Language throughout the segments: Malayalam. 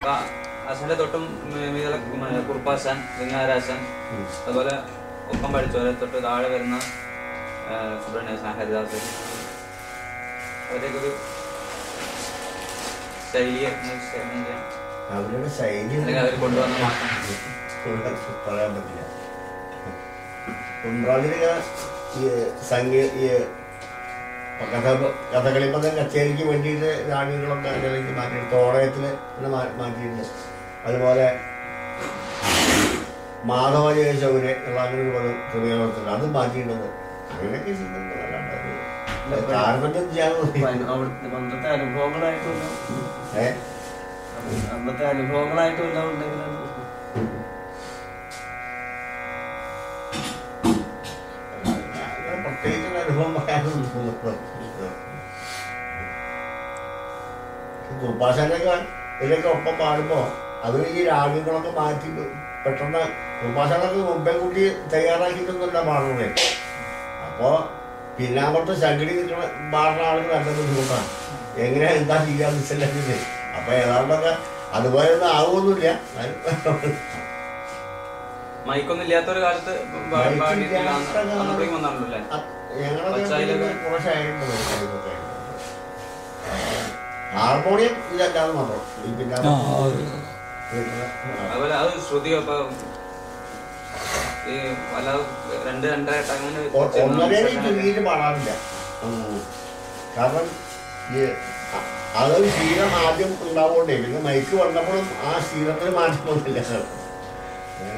ആശാന്റെ തൊട്ടും മീതല കുറുപ്പാശാൻ ഗംഗാരാശാൻ അതുപോലെ ഒപ്പം പഠിച്ചവരെ തൊട്ട് താഴെ വരുന്ന ആ, സുബ്രഹ്മണ്യശാൻ ഹരിദാസ് അവരുടെയൊക്കെ ഒരു ശൈലിയെ ഒന്ന് വിശകലനം ചെയ്യാം. അവരുടെ ശൈലി അല്ലെങ്കിൽ അവർ കൊണ്ടുവന്ന മാറ്റം പറയാൻ പറ്റില്ല ഉമ്രാലിന് ഈ സംഗീത ഈ കഥ കഥകളിപ്പത കച്ചേരിക്ക് വേണ്ടിയിട്ട് രാഗങ്ങളൊക്കെ അതിലേക്ക് മാറ്റിയിട്ടുണ്ട് തോടയത്തിൽ മാറ്റിയിട്ടുണ്ട് അതുപോലെ മാധവ ജയശൗര് എന്നുള്ള അങ്ങനെ ഒരു പദം ചെറിയ അത് മാറ്റിയിട്ടുണ്ട് അങ്ങനെയൊക്കെ ചെയ്യുന്നുണ്ട് അല്ലാണ്ട് അത് താരതമ്യം ചെയ്യാൻ അവിടുത്തെ പണ്ടത്തെ അനുഭവങ്ങളായിട്ടുള്ള ഏഹ് അന്നത്തെ അനുഭവങ്ങളായിട്ടുള്ള ഉണ്ടെങ്കിൽ അങ്ങനെ പ്രത്യേകിച്ചുള്ള അനുഭവം പറയാനൊന്നും കുർപ്പാശാനൊക്കെ ഇതിലൊക്കെ ഒപ്പം പാടുമ്പോ അത് ഈ രാഗങ്ങളൊക്കെ മാറ്റി പെട്ടെന്ന് കുർപ്പാശാനൊക്കെ മുമ്പേ കൂട്ടി തയ്യാറാക്കിയിട്ടൊന്നുമല്ല പാടുന്നത് അപ്പോ പിന്നാമ്പുറത്ത് ശങ്കടി നിൽക്കുന്ന പാടുന്ന ആൾക്ക് നല്ല ബുദ്ധിമുട്ടാണ് എങ്ങനെ എന്താ ചെയ്യാന്ന് വെച്ചില്ലെങ്കിൽ അപ്പൊ ഏതാണ്ടൊക്കെ അതുപോലെ ഒന്നും ആവുമൊന്നുമില്ല എന്നാലും മൈക്കൊന്നും ഇല്ലാത്ത ഒരു കാലത്ത് പാ- പാടിയിട്ടില്ല അന്ന് അന്നപ്പോഴേക്കും വന്നാണല്ലോ അല്ലേ ഞങ്ങളൊക്കെ പച്ചായിലൊക്കെ? കുറച്ചായിരുന്നു ഹാർമോണിയം ഇതല്ലാതെ മാത്രം ഈ പിന്നെ ആ, അത് വീട്ടില് അതുപോലെ അത് ശ്രുതി ഇപ്പൊ ഈ വല്ലാതെ രണ്ട് രണ്ടര ടൈമിന് ഒ- ഒന്നരേ ചുരുങ്ങിയിട്ട് പാടാറില്ല ഉം. കാരണം ഈ അ- അതൊരു ശീലം ആദ്യം ഉണ്ടാവുകൊണ്ടേ പിന്നെ മൈക്ക് വന്നപ്പോഴും ആ ശീലത്തിന് മാറ്റം വന്നില്ല ഏ?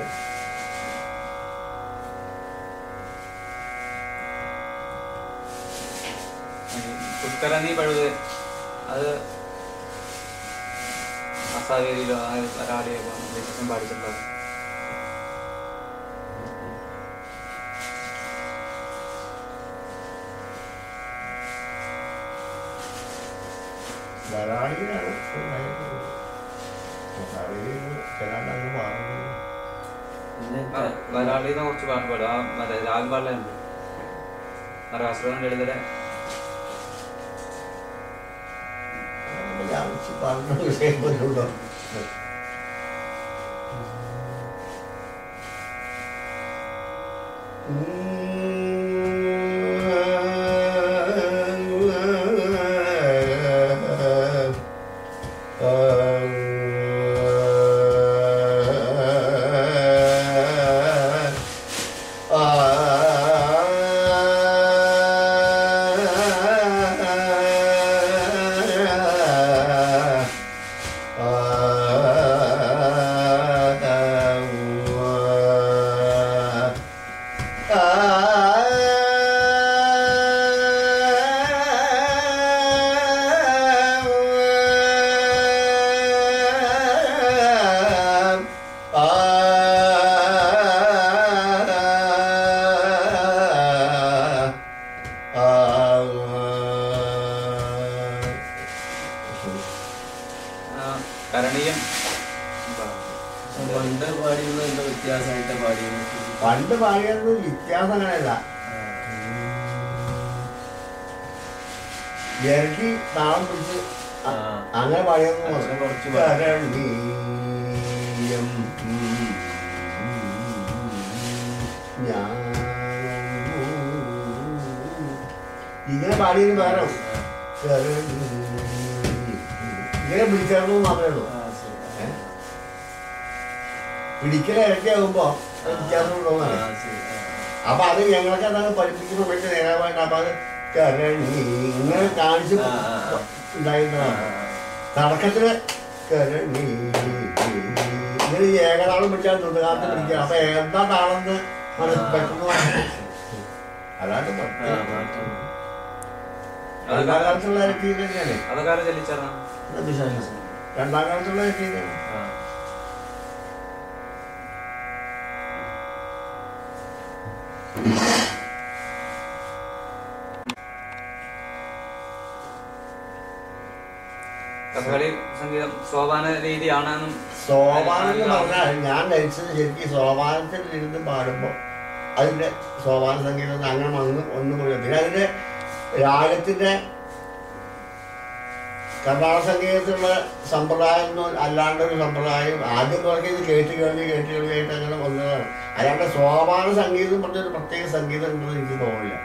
പുഷ്കരണി പഴുത് അത് അസാവേരിയിലോ ഒരാളിയോ ദേശം പാടിച്ചിട്ടുണ്ടാവും വരാളിയിലാണ് ഉണ്ടായിരുന്നത്. വരാളിയിൽ ചില അങ്ങ് മാറുന്നു വരാളിന്ന് കുറച്ച് പാട്ട് പാടും ആ മറ്റേ രാഗം പാടലുണ്ട് രാഷ്ട്രീയ ലളിതരെ ഞാൻ പറഞ്ഞ വിഷയം പോലുണ്ടോ ആ, കരണീയം പണ്ട് പാടിയുന്ന എന്താ വ്യത്യാസമായിട്ട് പാടിയത് പണ്ട് പാടിയത് വ്യത്യാസം അങ്ങനെയല്ല ഇരട്ടി താളം പിടിച്ച് അ- ആ. അങ്ങനെ പാടിയൊന്നും അച്ഛൻ കുറച്ച് പാടി. കരണീയം ഞാൻ ഇങ്ങനെ പാടിയത് വേറെ കരണീയം. ഇങ്ങനെ പിടിച്ചേർന്നു മാത്രമേ ഉള്ളൂ ആ, ശരി. ഏ? പിടിക്കൽ ഇരട്ടിയാകുമ്പോ വ്യത്യാസം ആ, തോന്നാണ് ശരി. ആ. അപ്പൊ അത് ഞങ്ങൾക്ക് അതാണ് പഠിപ്പിക്കുന്ന മറ്റു നേതാവായിട്ട് അപ്പൊ അത് കരണി ഇങ്ങനെ കാണിച്ച് ആ, ആ, ആ. ആ, ഉണ്ടായിരുന്നതാണ് ആ, തുടക്കത്തില് കരണി ഇങ്ങനെ ഈ ഏകതാളം പിടിച്ചാൽ ദ്രുതകാലത്ത് പിടിക്കുക അപ്പൊ എന്താ താളെന്ന് മനസ്സ് പെട്ടെന്ന് മനസ്സിലാവും. അതാണ് ആ, പ്രത്യേകം. മാറ്റം. രണ്ടാം കാലത്തുള്ള ഇരട്ടി തന്നെയാണ് അതൊക്കെ ആരും ചെല്ലിച്ചേർന്ന ഇത് വിശ്വാസം. രണ്ടാം കാലത്തുള്ള ഇരട്ടി തന്നെയാണ് ആ. കഥകളി സംഗീതം സോപാന രീതിയാണെന്നും സോപാനം എന്ന് പറഞ്ഞാൽ ഞാൻ ധരിച്ചത് ശരിക്കും സോപാനത്തിൽ ഇരുന്ന് പാടുമ്പോൾ അതിന്റെ സോപാന സംഗീതം അങ്ങനെ വന്ന് ഒന്നും കൂടി പിന്നെ അതിന്റെ രാഗത്തിന്റെ കർണാടക സംഗീതത്തിലുള്ള സമ്പ്രദായം ഒന്നും അല്ലാണ്ട് ഒരു സമ്പ്രദായം ആദ്യം തുടങ്ങി ഇത് കേട്ട് കേൾവി കേട്ട് കേൾവി ആയിട്ട് അങ്ങനെ വന്നതാണ് അല്ലാണ്ട് സോപാന സംഗീതം പറഞ്ഞൊരു പ്രത്യേക സംഗീതം ഉണ്ടെന്ന് എനിക്ക് തോന്നില്ല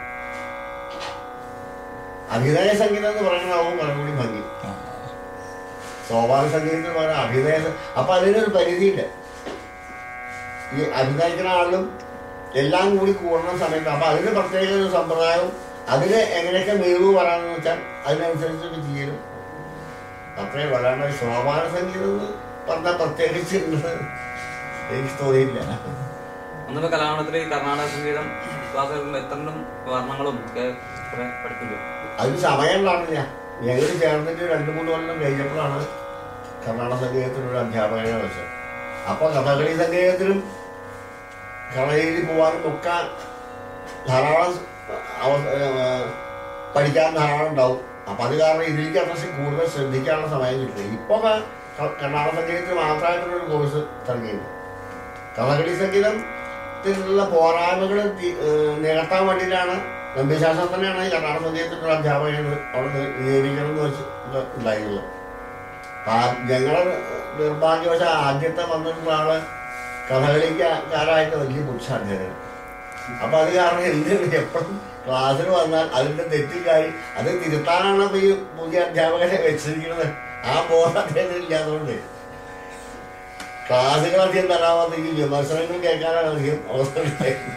അഭിനയ സംഗീതം എന്ന് പറയുന്നതാവും കുറെ കൂടി ഭംഗി സോപാന സംഗീതത്തിന് പറയാം അഭിനയ അപ്പൊ അതിനൊരു പരിധിയില്ല ഈ അഭിനയിക്കുന്ന ആളിലും എല്ലാം കൂടി കൂടുന്ന സമയത്ത് അപ്പൊ അതിന് പ്രത്യേക ഒരു സമ്പ്രദായവും അതിന് എങ്ങനെയൊക്കെ മിഴിവ് വരാമെന്ന് വെച്ചാൽ അതിനനുസരിച്ചൊക്കെ ചെയ്യലും അത്രേ വരാണ്ട് സോപാന സംഗീതം എന്ന് പറഞ്ഞാൽ പ്രത്യേകിച്ച് ഉണ്ടെന്ന് എനിക്ക് തോന്നിയില്ല അന്നിപ്പോ കലാമണ്ഡലത്തില് ഈ കർണാടക സംഗീതം ക്ലാസ്സുകളും എത്രണ്ടും വർണ്ണങ്ങളും ഒക്കെ കുറെ പഠിപ്പിക്കും അതിന് സമയം കാണില്ല ഞങ്ങൾ ചേർന്നിട്ട് രണ്ട് മൂന്ന് കൊല്ലം കഴിഞ്ഞപ്പോഴാണ് കർണാടക സംഗീതത്തിനൊരു അധ്യാപകനെ വെച്ചത് അപ്പോൾ കഥകളി സംഗീതത്തിലും കളരിയിൽ പോകാനും ഒക്കെ ധാരാളം അവ- ഏർ പഠിക്കാൻ ധാരാളം ഉണ്ടാവും അപ്പം അത് കാരണം ഇതിലേക്ക് അത്ര കൂടുതൽ ശ്രദ്ധിക്കാനുള്ള സമയം കിട്ടില്ല ഇപ്പോൾ കർണാടക സംഗീതത്തിൽ മാത്രമായിട്ടുള്ളൊരു കോഴ്സ് തുടങ്ങിയിട്ടുണ്ട് കഥകളി സംഗീതത്തിലുള്ള പോരായ്മകൾ തി- ഏർ നികത്താൻ വേണ്ടിയിട്ടാണ് നമ്പിശാസ്ത്രം തന്നെയാണ് ഈ കർണാടക സംഗീതത്തിൻ്റെ ഒരു അധ്യാപകൻ അവിടെ നിയമിക്കണം എന്ന് വെച്ച് ഉണ്ടായിരുന്നത് ആ- ഞങ്ങളെ നിർഭാഗ്യവശാൽ ആദ്യത്തെ വന്നിട്ടുള്ള ആള് കഥകളിക്കാരായിട്ട് വലിയ പുരുഷാധ്യാപകൻ അപ്പൊ അത് കാരണം എന്ത് എപ്പോഴും ക്ലാസ്സിൽ വന്നാൽ അതിന്റെ തെറ്റില്ലായി അത് തിരുത്താനാണ് ഇപ്പൊ ഈ പുതിയ അധ്യാപകനെ വെച്ചിരിക്കുന്നത് ആ ബോധം അദ്ദേഹത്തിന് ഇല്ലാത്തതുകൊണ്ട് ക്ലാസ്സുകൾ അധികം തരാമെന്ന് ഈ വിമർശനങ്ങൾ കേൾക്കാനാണ് അധികം അവസരം ഉണ്ടായിരുന്നത്.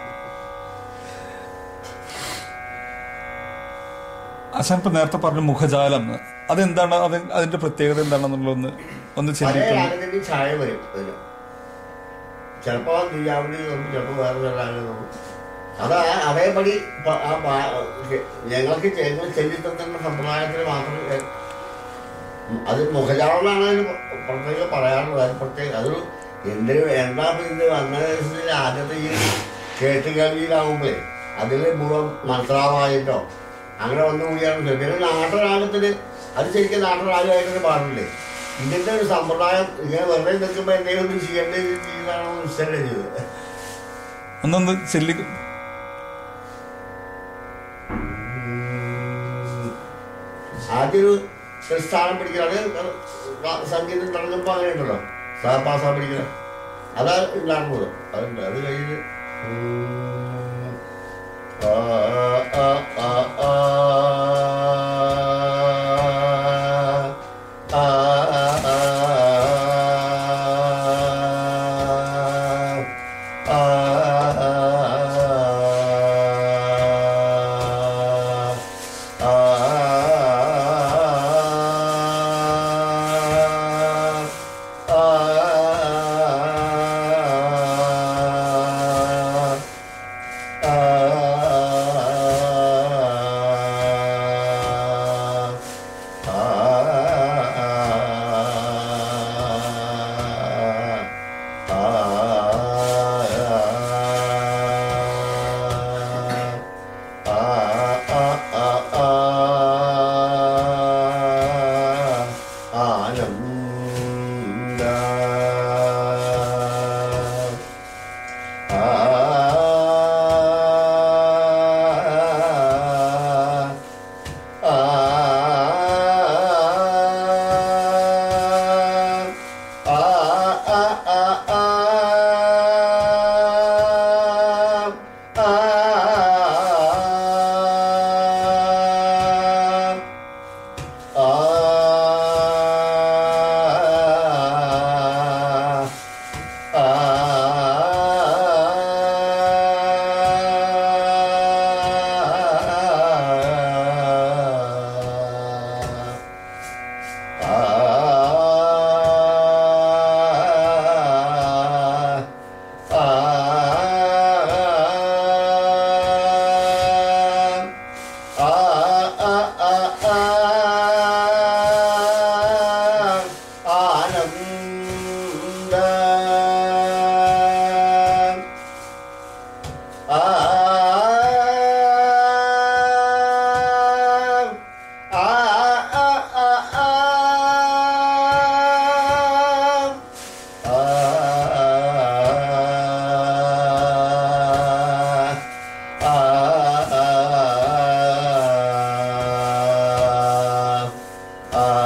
ആശാൻ ഇപ്പൊ നേരത്തെ പറഞ്ഞു മുഖജാലം എന്ന്. അതെന്താണ് അത് അതിന്റെ പ്രത്യേകത എന്താണെന്നുള്ളതൊന്ന് ഒന്ന് പല ചിന്തിക്കണം രാഗത്തിന്റെയും ഛായ വരും അതിന് ചിലപ്പോ തീയാവലി തോന്നും ചിലപ്പോ വേറെ വേറെ രാഗം തോന്നും അത് ആ- അതേപടി പ- ആ പാ- ഞങ്ങൾക്ക് ഞങ്ങൾ ചെല്ലിത്തത്തിന്റെ സമ്പ്രദായത്തിൽ മാത്രം ഏ- അത് മുഖജാളമാണ് അതിന് പ്രത്യേകം പറയാറുള്ളത് അത് പ്രത്യേക അതൊരു എന്തിനു എന്താ ഇപ്പൊ ഇത് വന്നതിൽ ആദ്യത്തെ ഈ കേട്ട് കേൾവിയിലാവുമ്പോഴേ അതിൽ മുഴുവൻ മനസ്സിലാവായിട്ടോ അങ്ങനെ വന്നു കൂടിയാണ് പിന്നെ നാട്ടരാഗത്തിന് അത് ശരിക്കും നാട്ടരാഗമായിട്ടൊരു പാടില്ലേ ഇതിന്റെ ഒരു സമ്പ്രദായം ഇങ്ങനെ വെറുതെ നിൽക്കുമ്പോൾ എന്തെങ്കിലും ഒന്ന് ചെയ്യേണ്ടത് ചെയ്താണോ നിശ്ചയം ചെയ്തത് ഒന്നൊന്ന് ചെല്ലി ആദ്യം ഒരു ഒരു സ്ഥാനം പിടിക്കുക അത് സംഗീതം തുടങ്ങുമ്പോൾ അങ്ങനെ ഉണ്ടല്ലോ സാ പാസാ പിടിക്കുക അതാ ഉണ്ടായിരുന്നത് അതുണ്ട് അത് കഴിഞ്ഞ് ഉം, ആ, ആ, ആ, ആ, ആ, ആ, ആ, ആ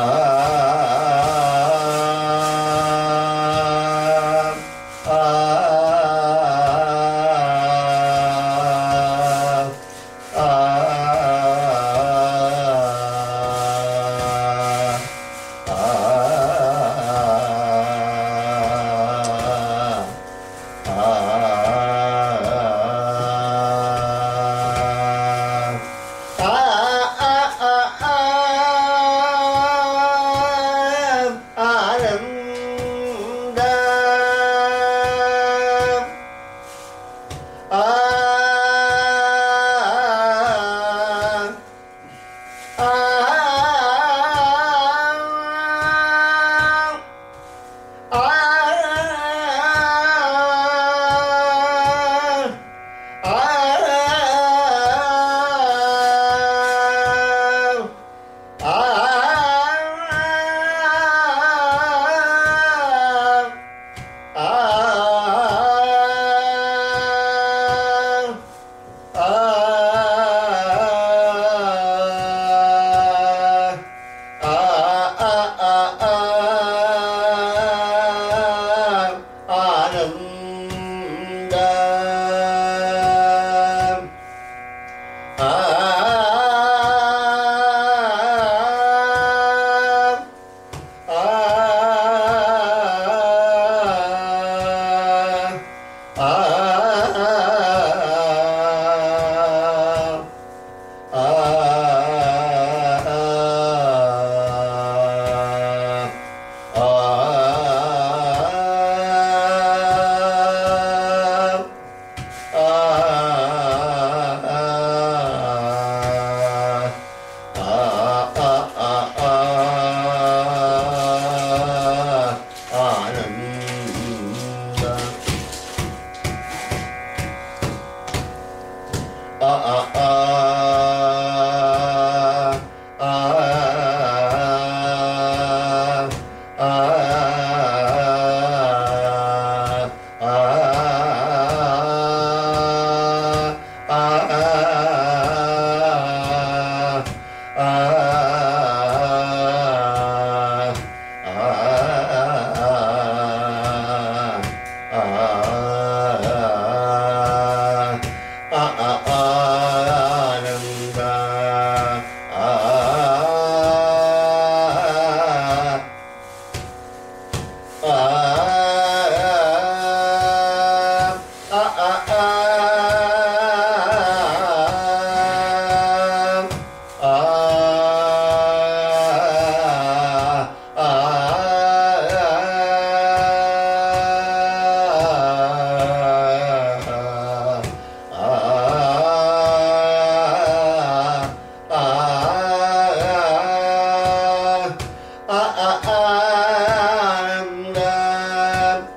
ആനന്ദ ആ ആനന്ദ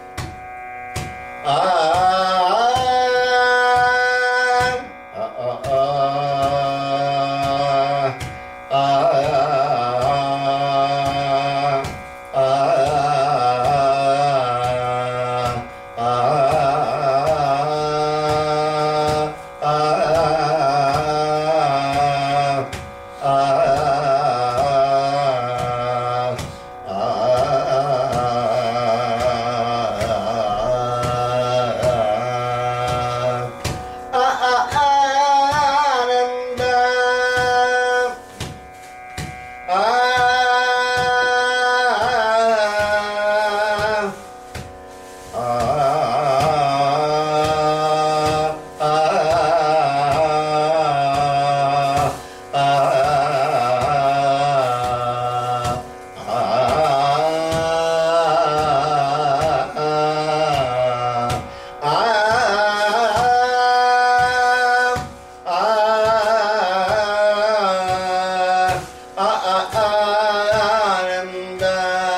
ആനന്ദ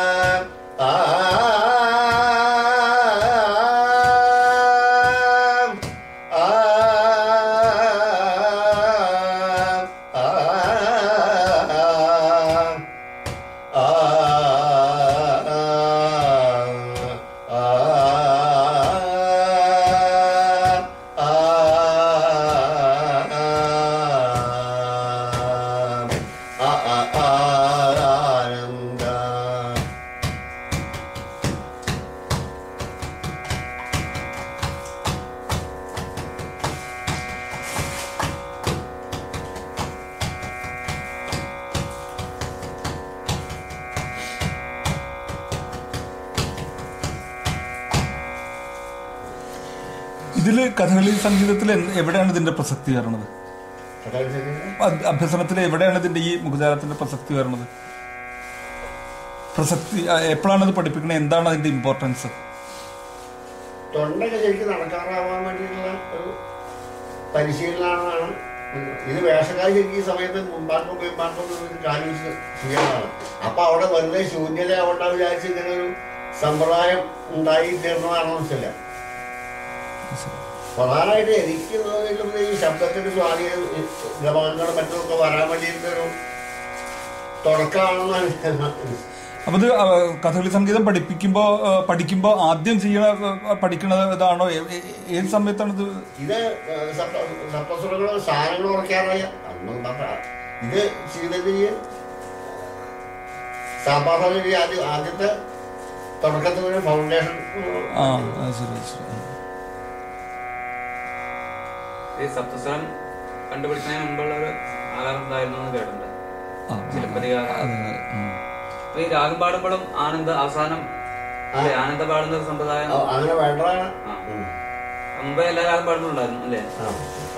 ആനന്ദ ഇതില് കഥകളി സംഗീതത്തിൽ എന്ത്- എവിടെയാണ് ഇതിന്റെ പ്രസക്തി വരുന്നത് അഭ്- അഭ്യസനത്തിൽ എവിടെയാണ് ഇതിന്റെ ഈ മുഖജാലത്തിന്റെ പ്രസക്തി വരുന്നത് പ്രസക്തി ആ, എപ്പോഴാണ് ഇത് പഠിപ്പിക്കുന്നത് എന്താണ് അതിന്റെ ഇമ്പോർട്ടൻസ് തൊണ്ടയൊക്കെ ശരിക്കും നടക്കാറാവാൻ വേണ്ടിയിട്ടുള്ള ഒരു പരിശീലനമാണ് ഇത് വേഷക്കാർ ശരിക്കും ഈ സമയത്ത് മുമ്പാർക്കും പിമ്പാർക്കും ഒരു കാര്യം ചെയ്യണതാണ് അപ്പൊ അവിടെ വെറുതെ ശൂന്യത അവിടെ വിചാരിച്ച് ഇങ്ങനെ ഒരു സമ്പ്രദായം ഉണ്ടായി തീർന്നതാണെന്ന് വെച്ചില്ല പ്രധാനമായിട്ട് എനിക്ക് തോന്നിയിട്ടുള്ളത് ഈ ശബ്ദത്തിന്റെ സ്വാധീനം ഈ ഗമനങ്ങളും മറ്റുമൊക്കെ വരാൻ വേണ്ടിയിട്ടൊരു തുടക്കമാണെന്നാണ് ഞാൻ അപ്പൊ ഇത് ആ, കഥകളി സംഗീതം പഠിപ്പിക്കുമ്പോ ആ, പഠിക്കുമ്പോ ആദ്യം ചെയ്യണ ആ, പഠിക്കണ ഇതാണോ ഏ- ഏ- ഏത് സമയത്താണ് ഇത് ഇത് സപ്തസ്വരങ്ങളും സാധനങ്ങളും ഉറക്കാറിയ അന്നും പറഞ്ഞ ഇത് ചെയ്തതിന് സാമ്പാറിന് ആദ്യ ആദ്യത്തെ തുടക്കത്തിൽ ഒരു ഫൗണ്ടേഷൻ ആ ആ, ശരി ശരി ഈ സപ്തസ്വരം കണ്ടുപിടിക്കുന്നതിന് മുമ്പുള്ള ഒരു ആകാരം ഉണ്ടായിരുന്നു എന്ന് കേട്ടിട്ടുണ്ട് ആ, ചിലപ്പതികാരം അതെ അതെ ഉം. അപ്പൊ ഈ രാഗം പാടുമ്പോഴും ആനന്ദ അവസാനം അല്ലേ, ആനന്ദ പാടുന്ന ഒരു സമ്പ്രദായം അങ്ങനെ വേണ്ടതാണ് ആ. ഉം. മുമ്പേ എല്ലാ രാഗം പാടുന്നുണ്ടായിരുന്നു അല്ലേ ആ.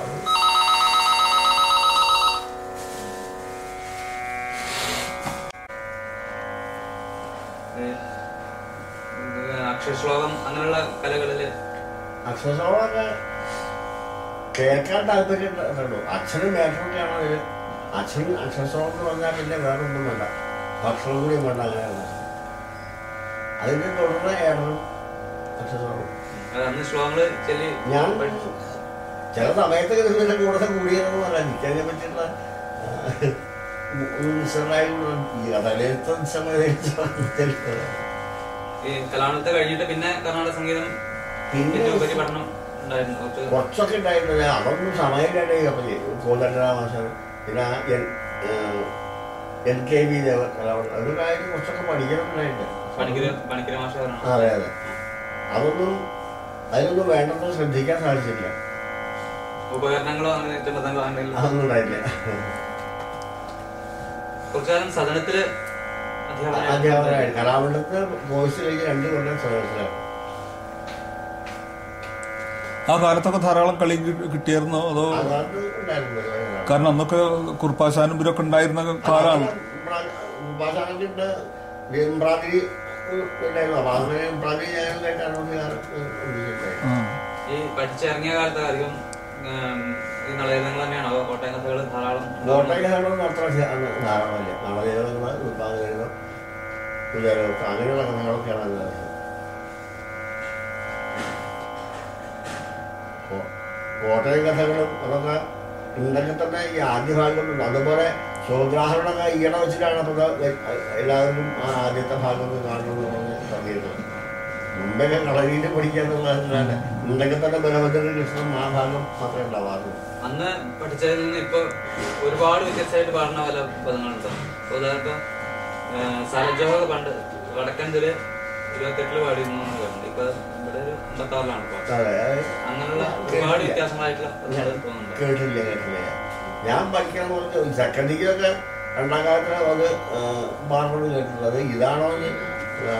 ഈ, ഇത് അക്ഷരശ്ലോകം അങ്ങനെയുള്ള കലകളില് അക്ഷരശ്ലോകമൊക്കെ കേൾക്കാൻ താല്പര്യം ഉണ്ടല്ലോ അച്ഛനും മേഖലയൊക്കെയാണ് അതിൽ അച്ഛൻ അക്ഷരശ്ലോകം എന്ന് പറഞ്ഞാൽ പിന്നെ വേറെ ഒന്നും വേണ്ട ഭക്ഷണം കൂടി വേണ്ട അങ്ങനെയാണ് അതിന്റെ തുടർന്ന് ഏടണം അക്ഷരശ്ലോകം അത് അന്ന് ശ്ലോകങ്ങള് ചൊല്ലി ഞാൻ പഠിച്ചു ചില സമയത്ത് ഇതിന്റെ കൂടുതൽ കൂടിയതെന്ന് പറയാം എനിക്കതിനെ പറ്റിയുള്ള ആ, നിസ്സറായി ഈ കഥയിലത്തെ നിസ്സറായി ഈ കലാണത്തെ കഴിഞ്ഞിട്ട് പിന്നെ കർണാടക സംഗീതം പിന്നെ പിന്നെ ഉപരി പഠനം ഉണ്ടായിരുന്നു കുറച്ച് കുറച്ചൊക്കെ ഉണ്ടായിരുന്നില്ല അതൊന്നും സമയമില്ലാണ്ട് അപ്പം കോതരാമാശൻ പിന്നെ N N K V Devan കലാവണ്ണം അതൊരു കാര്യം കുറച്ചൊക്കെ പഠിക്കണമെന്നുണ്ടായിട്ട് പണിക്കര പണിക്കര മാഷ അതെ അതെ അതൊന്നും അതിനൊന്നും വേണ്ടത്ര ശ്രദ്ധിക്കാൻ സാധിച്ചില്ല ഉപകരണങ്ങളോ അങ്ങനെ ഏറ്റവും ബന്ധങ്ങളോ അങ്ങനെ അതൊന്നും ഉണ്ടായില്ല കുറച്ചു കാലം സദനത്തില് അധ്യാപകനായി അധ്യാപകരായി കലാമണ്ഡലത്ത് കോഴ്സ് കഴിഞ്ഞ് രണ്ട് കൊല്ലം സദസ്സിലാണ് ആ കാലത്തൊക്കെ ധാരാളം കളി കി- കിട്ടിയായിരുന്നോ അതോ അതാണ് ഉണ്ടായിരുന്നു പരിപാടി കലാമണ്ഡലം. കാരണം അന്നൊക്കെ കുർപ്പാശാനും ഇവരൊക്കെ ഉണ്ടായിരുന്ന കാലാണ് ഉപാസനത്തിന്റെ ഇമ്രാതിരി ഉണ്ടായിരുന്നു അപ്പൊ അങ്ങനെ ഇമ്രാതിരി ഞാനൊക്കെ അറുപത്തിയാറ് ആ. ഈ പഠിച്ചിറങ്ങിയ കാലത്ത് അധികം ഉം, ഈ നളചരിതങ്ങൾ തന്നെയാണോ അതോ കോട്ടയം കഥകൾ ധാരാളം കോട്ടയം അത്ര ധാരാളമില്ല നളചേതങ്ങൾ ഉൽപ്പാദനം കുതിരവസ്ഥ അങ്ങനെയുള്ള കഥകളൊക്കെയാണ് അത് നടക്കുന്നത്. കോ- കോട്ടയം കഥകളും അതൊക്കെ ഉണ്ടെങ്കിൽ തന്നെ ഈ ആദ്യ ഭാഗമൊന്നും അതുപോലെ ശോദ്രാഹരണമൊക്കെ ഈയിടെ വെച്ചിട്ടാണ് അപ്പോൾ എല്ലാവരും ആ ആദ്യത്തെ ഭാഗം ഒന്ന് കാണണമെന്ന് പറഞ്ഞ് പറഞ്ഞിരുന്നത് മുമ്പൊക്കെ കളരിയിൽ പഠിക്കാന്നുള്ളതല്ലാതെ ഉണ്ടെങ്കിൽ തന്നെ ബലഭദ്രൻ കൃഷ്ണൻ ആ ഭാഗം മാത്രമേ ഉണ്ടാവാറുള്ളൂ അന്ന് പഠിച്ചതിൽ നിന്ന് ഇപ്പൊ ഒരുപാട് വ്യത്യസ്തമായിട്ട് പാടുന്ന പല പദങ്ങളുണ്ട് ഇപ്പൊ ഉദാഹരണം സലജോഹ പണ്ട് വടക്കൻതില് ഇരുപത്തെട്ടില് പാടിയിരുന്നു എന്ന് കേട്ടിട്ടുണ്ട് ഇപ്പൊ ഇവിടെ ഒരു അമ്പത്തി ആറിലാണ് പാട്ട് അതെ അത് അങ്ങനെയുള്ള ഒരുപാട് വ്യത്യാസങ്ങളായിട്ടുള്ള പദങ്ങൾ തോന്നുന്നുണ്ട് കേട്ടില്ല കേട്ടില്ല ഞാൻ പഠിക്കാൻ പറഞ്ഞ സെക്കൻഡ് ഡിഗ്രിയൊക്കെ രണ്ടാം കാലത്തിന് അത് പാടണം കേട്ടിട്ടുള്ളത് ഇതാണോ ഇനി ആ,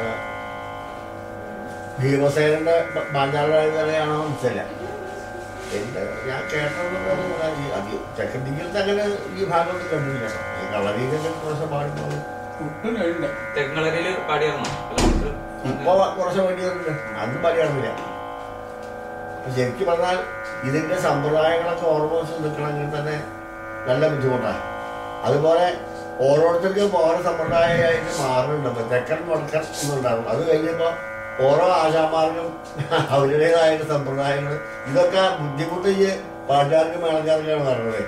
ഭീമസേനന്റെ പാഞ്ചാലയാണോ മനസ്സില്ല എന്റെ ഞാൻ കേട്ടത് സെക്കൻഡ് ഡിഗ്രിത്തെ അങ്ങനെ ഈ ഭാഗമൊന്നും കേട്ടില്ല ഈ കളരിയിലൊക്കെ കുറച്ച് പാടുമ്പോൾ തെങ്ങളരിയില് പാടിയായിരുന്നോ കലാമണ്ഡലത്തില്? ഇപ്പൊ കുറച്ച് വേണ്ടിയിട്ടുണ്ട് അന്ന് പറയാറില്ല ശരിക്കും പറഞ്ഞാൽ ഇതിന്റെ സമ്പ്രദായങ്ങളൊക്കെ ഓർമ്മ വെച്ച് നിൽക്കണമെങ്കിൽ തന്നെ നല്ല ബുദ്ധിമുട്ടാണ് അതുപോലെ ഓരോരുത്തർക്കും ഓരോ സമ്പ്രദായമായിട്ട് മാറുന്നുണ്ട് ഇപ്പൊ തെക്കൻ വടക്കൻ എന്നുണ്ടാകും അത് കഴിഞ്ഞപ്പോൾ ഓരോ ആശാന്മാർക്കും അവരുടേതായ സമ്പ്രദായങ്ങൾ ഇതൊക്കെ ബുദ്ധിമുട്ട് ഈ പാട്ടുകാർക്കും മേളക്കാർക്കാണ് പറഞ്ഞത്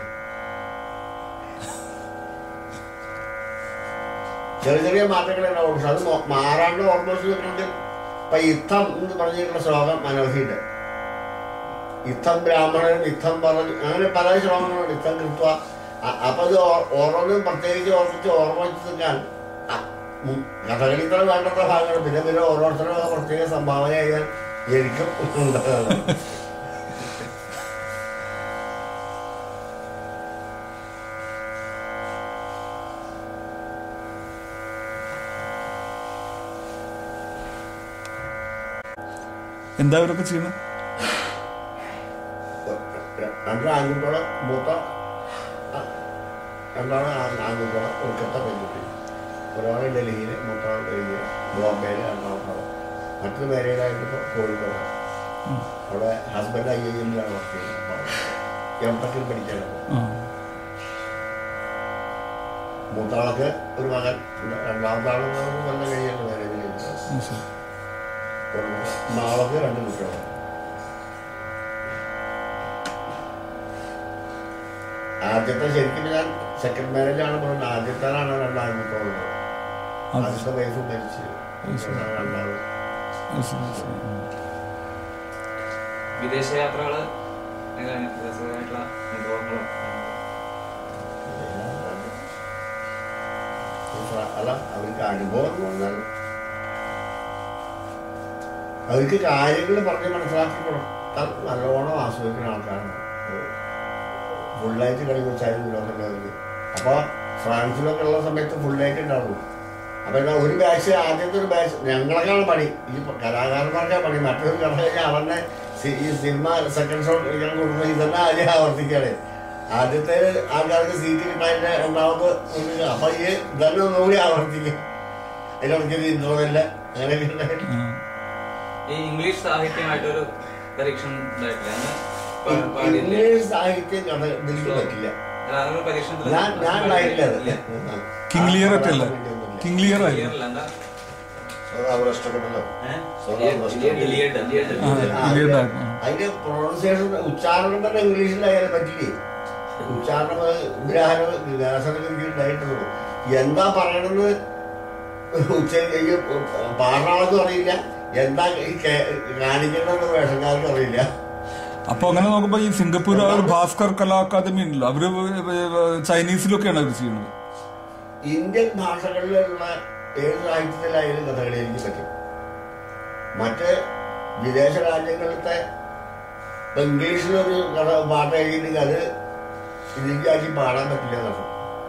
ചെറിയ ചെറിയ മാറ്റങ്ങളെ ഉണ്ടാവും പക്ഷെ അത് മോ- മാറാണ്ട് ഓർമ്മ വെച്ചിട്ടുണ്ടെങ്കിൽ ഇപ്പൊ യുദ്ധം എന്ന് പറഞ്ഞിട്ടുള്ള ശ്ലോകം അനവധിയുണ്ട് യുദ്ധം ബ്രാഹ്മണൻ യുദ്ധം പറഞ്ഞു അങ്ങനെ പല ശ്ലോകങ്ങളുണ്ട് യുദ്ധം കൃത്വ അ- അപ്പൊ അത് ഓ- ഓരോന്നും പ്രത്യേകിച്ച് ഓർമ്മിച്ച് ഓർമ്മ വെച്ച് നിൽക്കാൻ അ- ഉം കഥകളി ഇത്ര വേണ്ടത്ര ഭാഗങ്ങൾ പിന്നെ പിന്നെ ഓരോരുത്തരും ആ പ്രത്യേക സംഭാവന ചെയ്യാൻ എനിക്കും ഉണ്ടാകാറ്. എന്താ ഇവരൊക്കെ ചെയ്യുന്നത് രണ്ട് ആൺകുട്ടികളെ മൂത്ത ആ- രണ്ടാണ് ആ- ആൺകുട്ടികളെ ഒരുക്കത്തെ പെൺകുട്ടി ഒരാൾ ഡൽഹിയിൽ മൂത്താൾ ഡൽഹിയിൽ ബോംബെയിൽ രണ്ടാമത്താൾ മറ്റൊരു മേരയിലായിട്ട് ഇപ്പോൾ കോഴിക്കോട് അവിടെ ഹസ്ബൻഡ് ഐ ഐ എമ്മിലാണ് വർക്ക് ചെയ്യുന്നത് എം ടെക്കിൽ പഠിക്കാനാണ് ആ. മൂത്താൾക്ക് ഒരു മകൻ ഉണ്ട്. രണ്ടാമത്തെ ആൾ നല്ല കഴിയാണ് മാരേജ് കഴിഞ്ഞത് ആ, ശരി. നാളൊക്കെ രണ്ട് കുട്ടികളാണ് ആദ്യത്തെ ശരിക്കും ഞാൻ സെക്കൻഡ് മാരേജ് ആണ് പറഞ്ഞത് ആദ്യത്തേലാണ് രണ്ടാം കുട്ടികളുള്ളത് അത് ആദ്യത്തെ വൈഫ് മരിച്ചു രണ്ടാമത് ആ, ശരി, ശരി. ഉം. വിദേശ യാത്രകള് എങ്ങനെയാണ് രസകരമായിട്ടുള്ള അനുഭവങ്ങളോ അല്ല അവർക്ക് അനുഭവം എന്ന് പറഞ്ഞാൽ അവർക്ക് കാര്യങ്ങൾ പറഞ്ഞ് മനസ്സിലാക്കി കൊടുത്താൽ നല്ലോണം ആസ്വദിക്കുന്ന ആൾക്കാരാണ് ഫുള്ളായിട്ട് കളി വെച്ചാലും വിനോദമുള്ളവർക്ക് അപ്പോൾ ഫ്രാൻസിലൊക്കെ ഉള്ള സമയത്ത് ഫുള്ളായിട്ട് ഉണ്ടാവുള്ളൂ അപ്പോൾ എന്താ ഒരു ബാച്ച് ആദ്യത്തെ ഒരു ബാച്ച് ഞങ്ങളൊക്കെയാണ് പണി ഈ കലാകാരന്മാർക്കാണ് പണി മറ്റൊരു കഥ കഴിഞ്ഞാൽ അവരുടെ സി- ഈ സിനിമ സെക്കൻഡ് ഷോ കളിക്കാൻ കൊടുക്കുമ്പോൾ ഇതന്നെ ആദ്യം ആവർത്തിക്കുകയാണ് ആദ്യത്തെ ആൾക്കാർക്ക് സീറ്റ് കിട്ടാൻ്റെ രണ്ടാമത് ഉണ്ട്. അപ്പൊ ഈ ഇതന്നെ ഒന്നുകൂടി ആവർത്തിക്കും അതിനിടയ്ക്ക് ഒരു ഇന്റർവെല്ല അങ്ങനെയൊക്കെ ഉണ്ടായിട്ട് ആ. ഈ ഇംഗ്ലീഷ് സാഹിത്യമായിട്ടൊരു പരീക്ഷ ഉണ്ടായിട്ടില്ല അന്ന് പാ- പാടിയില്ലേ ഇംഗ്ലീഷ് സാഹിത്യം കഥ ഇതിൽ പറ്റില്ല അല്ല, അതൊരു പരീക്ഷണത്തിൽ ഞാൻ ഞാൻ ഉണ്ടായിട്ടില്ല അത് ഇല്ല. കിങ് ലിയർ ഒക്കെ അല്ലേ കിങ് ലിയർ ആയിരുന്നു ക്ലിയറല്ല, എന്താ അത് അവർ ഇഷ്ടപ്പെട്ടല്ലോ ഏഹ്? സ്വന്തം പ്രശ്നം. ഇലിയഡ്. ആ ആ, ഇലിയഡ് ആയിരുന്നു ആ. അതിന്റെ പ്രൊണൗൺസിയേഷൻ ഉച്ചാരണം തന്നെ ഇംഗ്ലീഷിലായാലും പറ്റില്ലേ ഉച്ചാരണം ഗ്രഹണം വികാസനൊക്കെ ഉണ്ടായിട്ടുള്ളൂ എന്താ പറയണെന്ന് ഉച്ച ഈ പാടാളെന്ന് അറിയില്ല എന്താ ഈ കേ- കാണിക്കേണ്ടതെന്ന് വേഷക്കാർക്ക് അറിയില്ല അപ്പൊ അങ്ങനെ നോക്കുമ്പോ ഈ സിംഗപ്പൂർ ആ ഒരു ഭാസ്കർ കലാ അക്കാദമി ഉണ്ടല്ലോ അവര് ചൈനീസിലൊക്കെയാണ് അവർ ചെയ്യുന്നത് ഇന്ത്യൻ ഭാഷകളിലുള്ള ഏത് സാഹിത്യത്തിലായാലും കഥകളി എനിക്ക് പറ്റും മറ്റ് വിദേശ രാജ്യങ്ങളിലത്തെ ഇപ്പൊ ഇംഗ്ലീഷിലൊരു കഥ പാട്ട് എഴുതിയിട്ടുണ്ടെങ്കിൽ അത് ഇതിലേക്കാക്കി പാടാൻ പറ്റില്ല എന്നർത്ഥം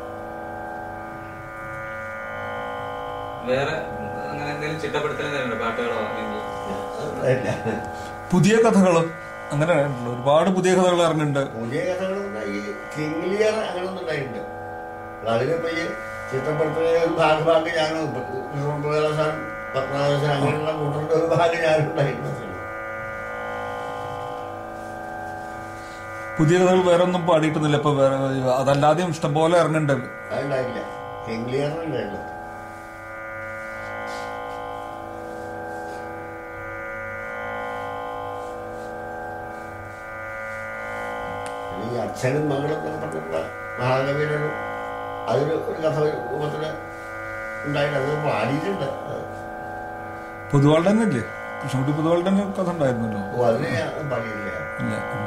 വേറെ അങ്ങനെ എന്തെങ്കിലും ചിട്ടപ്പെടുത്തൽ തരുന്നുണ്ട് പാട്ടുകളോ അല്ലെങ്കിൽ ഇല്ല. പുതിയ കഥകള് അങ്ങനെ ഉണ്ടല്ലോ. ഒരുപാട് പുതിയ കഥകൾ ഇറങ്ങുന്നുണ്ട് പുതിയ കഥകളൊന്നും ഈ കിംഗ്ലിയർ അങ്ങനൊന്നും ഉണ്ടായിട്ടുണ്ട് അതിലിപ്പോ ഈ ചിത്രപ്പെടുത്തുന്ന ഒരു ഭാഗം ഭാഗം ഞാനും കൃഷ്ണപ്രകാശൻ പത്മനാഭൻ അങ്ങനെയുള്ള കൂട്ടരുടെ ഒരു ഭാഗം ഞാനും ഉണ്ടായിട്ടുണ്ട് പുതിയ കഥകൾ വേറെ ഒന്നും പാടിയിട്ടൊന്നുമില്ല ഇപ്പൊ വേറെ അതല്ലാതെയും ഇഷ്ടംപോലെ ഇറങ്ങുന്നുണ്ട് അതുണ്ടായില്ല കിംഗ്ലിയർ ഉണ്ടായിരുന്നു പിന്നെ ഈ അച്ഛനും മകളും എന്നൊക്കെ പറഞ്ഞിട്ടുള്ള മഹാകവിയുടെ അതിന് ഒരു കഥ രൂപത്തിൽ ഉണ്ടായിട്ട് അത് പാടിയിട്ടുണ്ട് അത് പൊതുവാളുടെ തന്നെ ഇല്ലേ കൃഷ്ണകുട്ടി പൊതുവാളുടെ തന്നെ കഥ ഉണ്ടായിരുന്നല്ലോ ഓ, അതിന് ഞാൻ പാടിയില്ല ഇല്ല ഉം.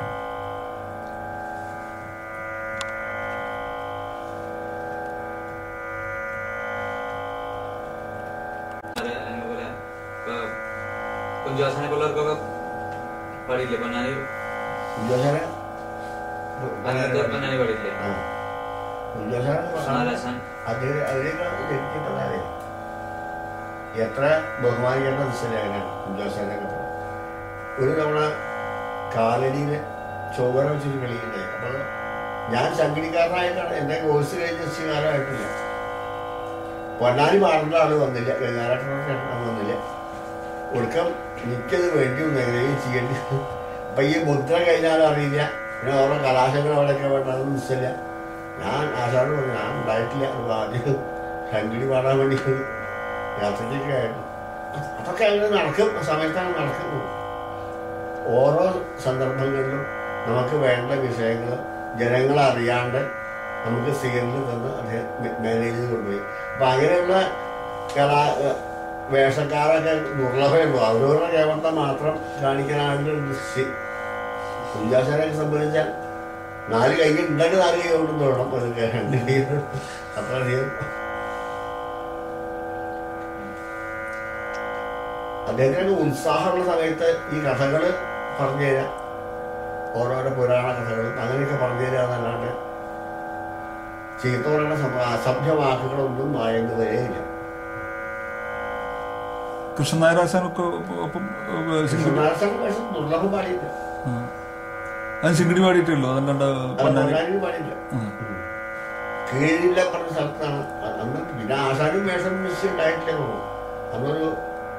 അത് അതേപോലെ ഇപ്പൊ കുഞ്ചാസനെ പിള്ളേർക്കൊക്കെ പാടിയില്ലേ പൊന്നാനി ഉദ്യോഗസ്ഥനെ അങ്ങനത്തെ പൊന്നാനി പാടിയില്ലേ ആ. ഉദ്യോഗസ്ഥനെ കൃഷ്ണദാസൻ അത് അതിനേക്കാൾ ജനിച്ചിട്ടുള്ളതേ എത്ര ബഹുമാനിക്കേണ്ട ദിശയിലാണ് ഉദ്യോഗസ്ഥനൊക്കെ ഒരു തവണ കാലടിയിൽ ചോര വെച്ചൊരു കളിയുണ്ടായി അപ്പോൾ ഞാൻ ശങ്കിടിക്കാരനായിട്ടാണ് എൻ്റെ കോഴ്സ് കഴിഞ്ഞ ശികാരമായിട്ടില്ല പൊന്നാനി പാടേണ്ട ആള് വന്നില്ല ഗംഗാരാട്ടനൊക്കെ വന്നില്ല ഒടുക്കം എനിക്കത് വേണ്ടി വന്നു എങ്ങനെയും ചെയ്യേണ്ടി വന്നു. അപ്പൊ ഈ മുദ്ര കഴിഞ്ഞാലും അറിയില്ല പിന്നെ ഓരോ കലാശങ്ങൾ അവിടെയൊക്കെ വേണ്ട അതൊന്നും നിശ്ചയില്ല ഞാൻ ആശാട് പറഞ്ഞു ഞാൻ ഉണ്ടായിട്ടില്ല അപ്പൊ ആദ്യം ശങ്കിടി പാടാൻ വേണ്ടി ഒരു യാത്രയ്ക്കൊക്കെ ആയിരുന്നു അതൊക്കെ അങ്ങനെ നടക്കും ആ സമയത്താണ് നടക്കുന്നത് ഓരോ സന്ദർഭങ്ങളിലും നമുക്ക് വേണ്ട വിഷയങ്ങൾ ജനങ്ങൾ അറിയാണ്ട് നമുക്ക് സീനിൽ തന്ന് അദ്ദേഹം മാനേജ് ചെയ്ത് കൊണ്ടുപോയി അപ്പൊ അങ്ങനെയുള്ള കലാ വേഷക്കാരൊക്കെ ദുർലഭമുള്ളൂ അവരവരുടെ കേവലത്തെ മാത്രം കാണിക്കാനാണ് ദൃഷ്ടി കുഞ്ചാശാനെ സംബന്ധിച്ചാൽ നാല് കൈ ഉണ്ടെങ്കിൽ നാല് കൈ കൊണ്ടും തൊഴണം അത് രണ്ട് കൈ അത്രയധികം അദ്ദേഹത്തിന് ഉത്സാഹമുള്ള സമയത്ത് ഈ കഥകൾ പറഞ്ഞു തരാം ഓരോരോ പുരാണ കഥകളും അങ്ങനെയൊക്കെ പറഞ്ഞു തരാം എന്നല്ലാണ്ട് ചീത്ത പറയുന്ന സംഭവ അസഭ്യ വാക്കുകളൊന്നും വായന്ന് വരെയില്ല കൃഷ്ണനായരാശാനൊക്കെ ഒപ്പം ഏഹ്, ശിങ്കടി കൃഷ്ണനാരായണ വേഷം ദുർലഭം പാടിയില്ല ആ. അത് ശിങ്കടി പാടിയിട്ടല്ലോ അതല്ലാണ്ട് അത് പൊന്നാനി പൊന്നാനിയിൽ പാടിയില്ല ഉം. കീഴില്ല പറഞ്ഞ സ്ഥലത്താണ് അ- അന്ന് പിന്നെ ആശാനും വേഷം മിസ് ഉണ്ടായിട്ടില്ല തോന്നുന്നു അന്നൊരു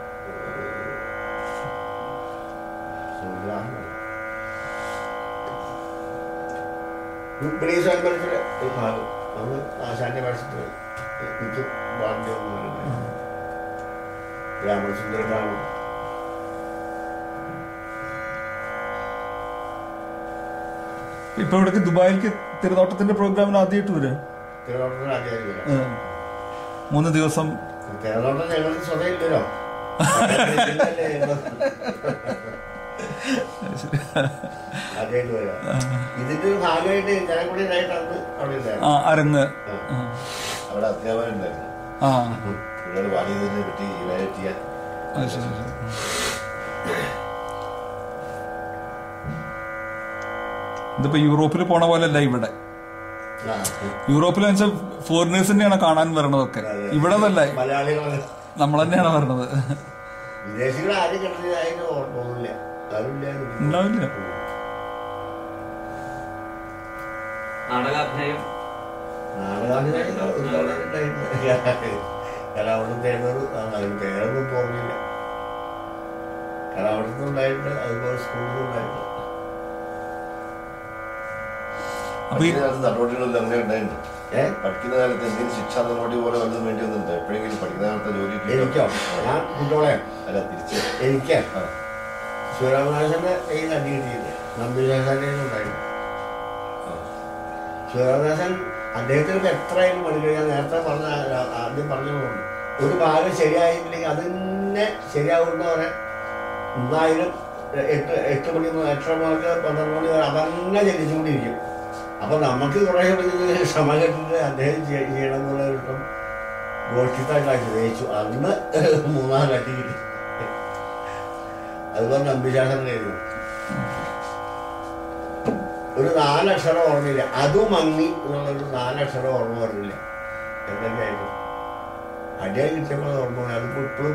രുക്മിണി സ്വയംവരത്തിലെ ഒരു ഭാഗം അന്ന് ആശാന്റെ വേഷത്തിൽ എനിക്ക് ഭാഗ്യമൊന്നും രാമചന്ദ്രനാമം ഇപ്പൊ ഇവിടേക്ക് ദുബായിലേക്ക് തിരുനോട്ടത്തിന്റെ പ്രോഗ്രാമിന് ആദ്യമായിട്ട് വരാം തിരുവനന്തപുരം ആചാര്യ മൂന്ന് ദിവസം തിരുവനന്തപുരം ഞങ്ങൾക്ക് സ്വതയില്ലല്ലോ ആദ്യമായിട്ട് വരാം ഇതിന്റെ ഒരു ഭാഗമായിട്ട് ജനക്കുടിയിലായിട്ട് അന്ന് അവിടെ ആ ഉണ്ടായിരുന്നു അരങ്ങ് ആ. അവിടെ അധ്യാപകൻ ഉണ്ടായിരുന്നു ആ പുള്ളിയോട് പാടിയതിനെ പറ്റി ഇവാലുവേറ്റ് ചെയ്യാൻ അത് ശരി ശരി ഇതിപ്പോ യൂറോപ്പിൽ പോണ പോലെ അല്ല ഇവിടെ ആ. യൂറോപ്പിൽ വെച്ചാൽ ഫോറിനേഴ്സ് തന്നെയാണ് കാണാൻ വരണതൊക്കെ ഇവിടെ അതല്ല മലയാളികൾ നമ്മൾ തന്നെയാണ് വരണത് വിദേശികൾ ആരും കണ്ടതായിട്ട് തോന്നില്ല ആരുമില്ല ഉണ്ടാവില്ല നാടകാഭിനയം കലാവണ്ണം തേർന്നത് അതിന് പേരൊന്നും പോർന്നില്ല കലാവണ്ണത്തിൽ ഉണ്ടായിട്ടുണ്ട് അതുപോലെ സ്കൂളിൽ ഉണ്ടായിട്ടുണ്ട് അപ്പൊ ഈ പഠിക്കുന്ന കാലത്ത് നടപടികളെല്ലാം അങ്ങനെ ഉണ്ടായിട്ടുണ്ട് ഏ പഠിക്കുന്ന കാലത്ത് എന്തെങ്കിലും ശിക്ഷാ നടപടി പോലെ വല്ലതും വേണ്ടി വന്നിട്ടുണ്ട് എപ്പോഴെങ്കിലും പഠിക്കുന്ന കാലത്ത് ജോലി കിട്ടിയോ? എനിക്കോ ഞാൻ കുട്ടികളെ അല്ല തിരിച്ച് എനിക്ക് ആ. ശിവരാമനാഥന്റെ കയ്യിൽ അടി കിട്ടിയില്ല നമ്പീശാശാന്റെ ഉണ്ടായിരുന്നു ശിവരാമദാസൻ അദ്ദേഹത്തിന് ഇപ്പൊ എത്രയായാലും മണിക്കൂർ ഞാൻ നേരത്തെ പറഞ്ഞ ആ- ആദ്യം പറഞ്ഞതുകൊണ്ട് ഒരു ഭാഗം ശരിയായിട്ടില്ലെങ്കിൽ അതിനെ ശരിയാവുന്നവരെ ഒന്നായിരം എട്ട് എട്ട് മണി മുതൽ എട്ടര മുതൽ പന്ത്രണ്ട് മണി വരെ അതന്നെ ചലിച്ചുകൊണ്ടിരിക്കും അപ്പൊ നമുക്ക് കുറെ ഇത് ക്ഷമ കെട്ടിട്ട് അദ്ദേഹം ചെയ്യ- ചെയ്യണം എന്നുള്ള ഒരു ഗോഷ്ഠിത്തായിട്ട് ആഗ്രഹിച്ചു അന്ന് മൂന്നാം അടി കിട്ടി അതുപോലെ നമ്പിശാസനം കഴിഞ്ഞു ഒരു നാലക്ഷരം ഓർമ്മയില്ല അതും മങ്ങി എന്നുള്ളൊരു നാലക്ഷരം ഓർമ്മ വരില്ല എന്തൊക്കെയായിരുന്നു അടിയായി കിട്ടിയപ്പോൾ അത് ഓർമ്മ വന്നു. അതിപ്പോ ഇപ്പോഴും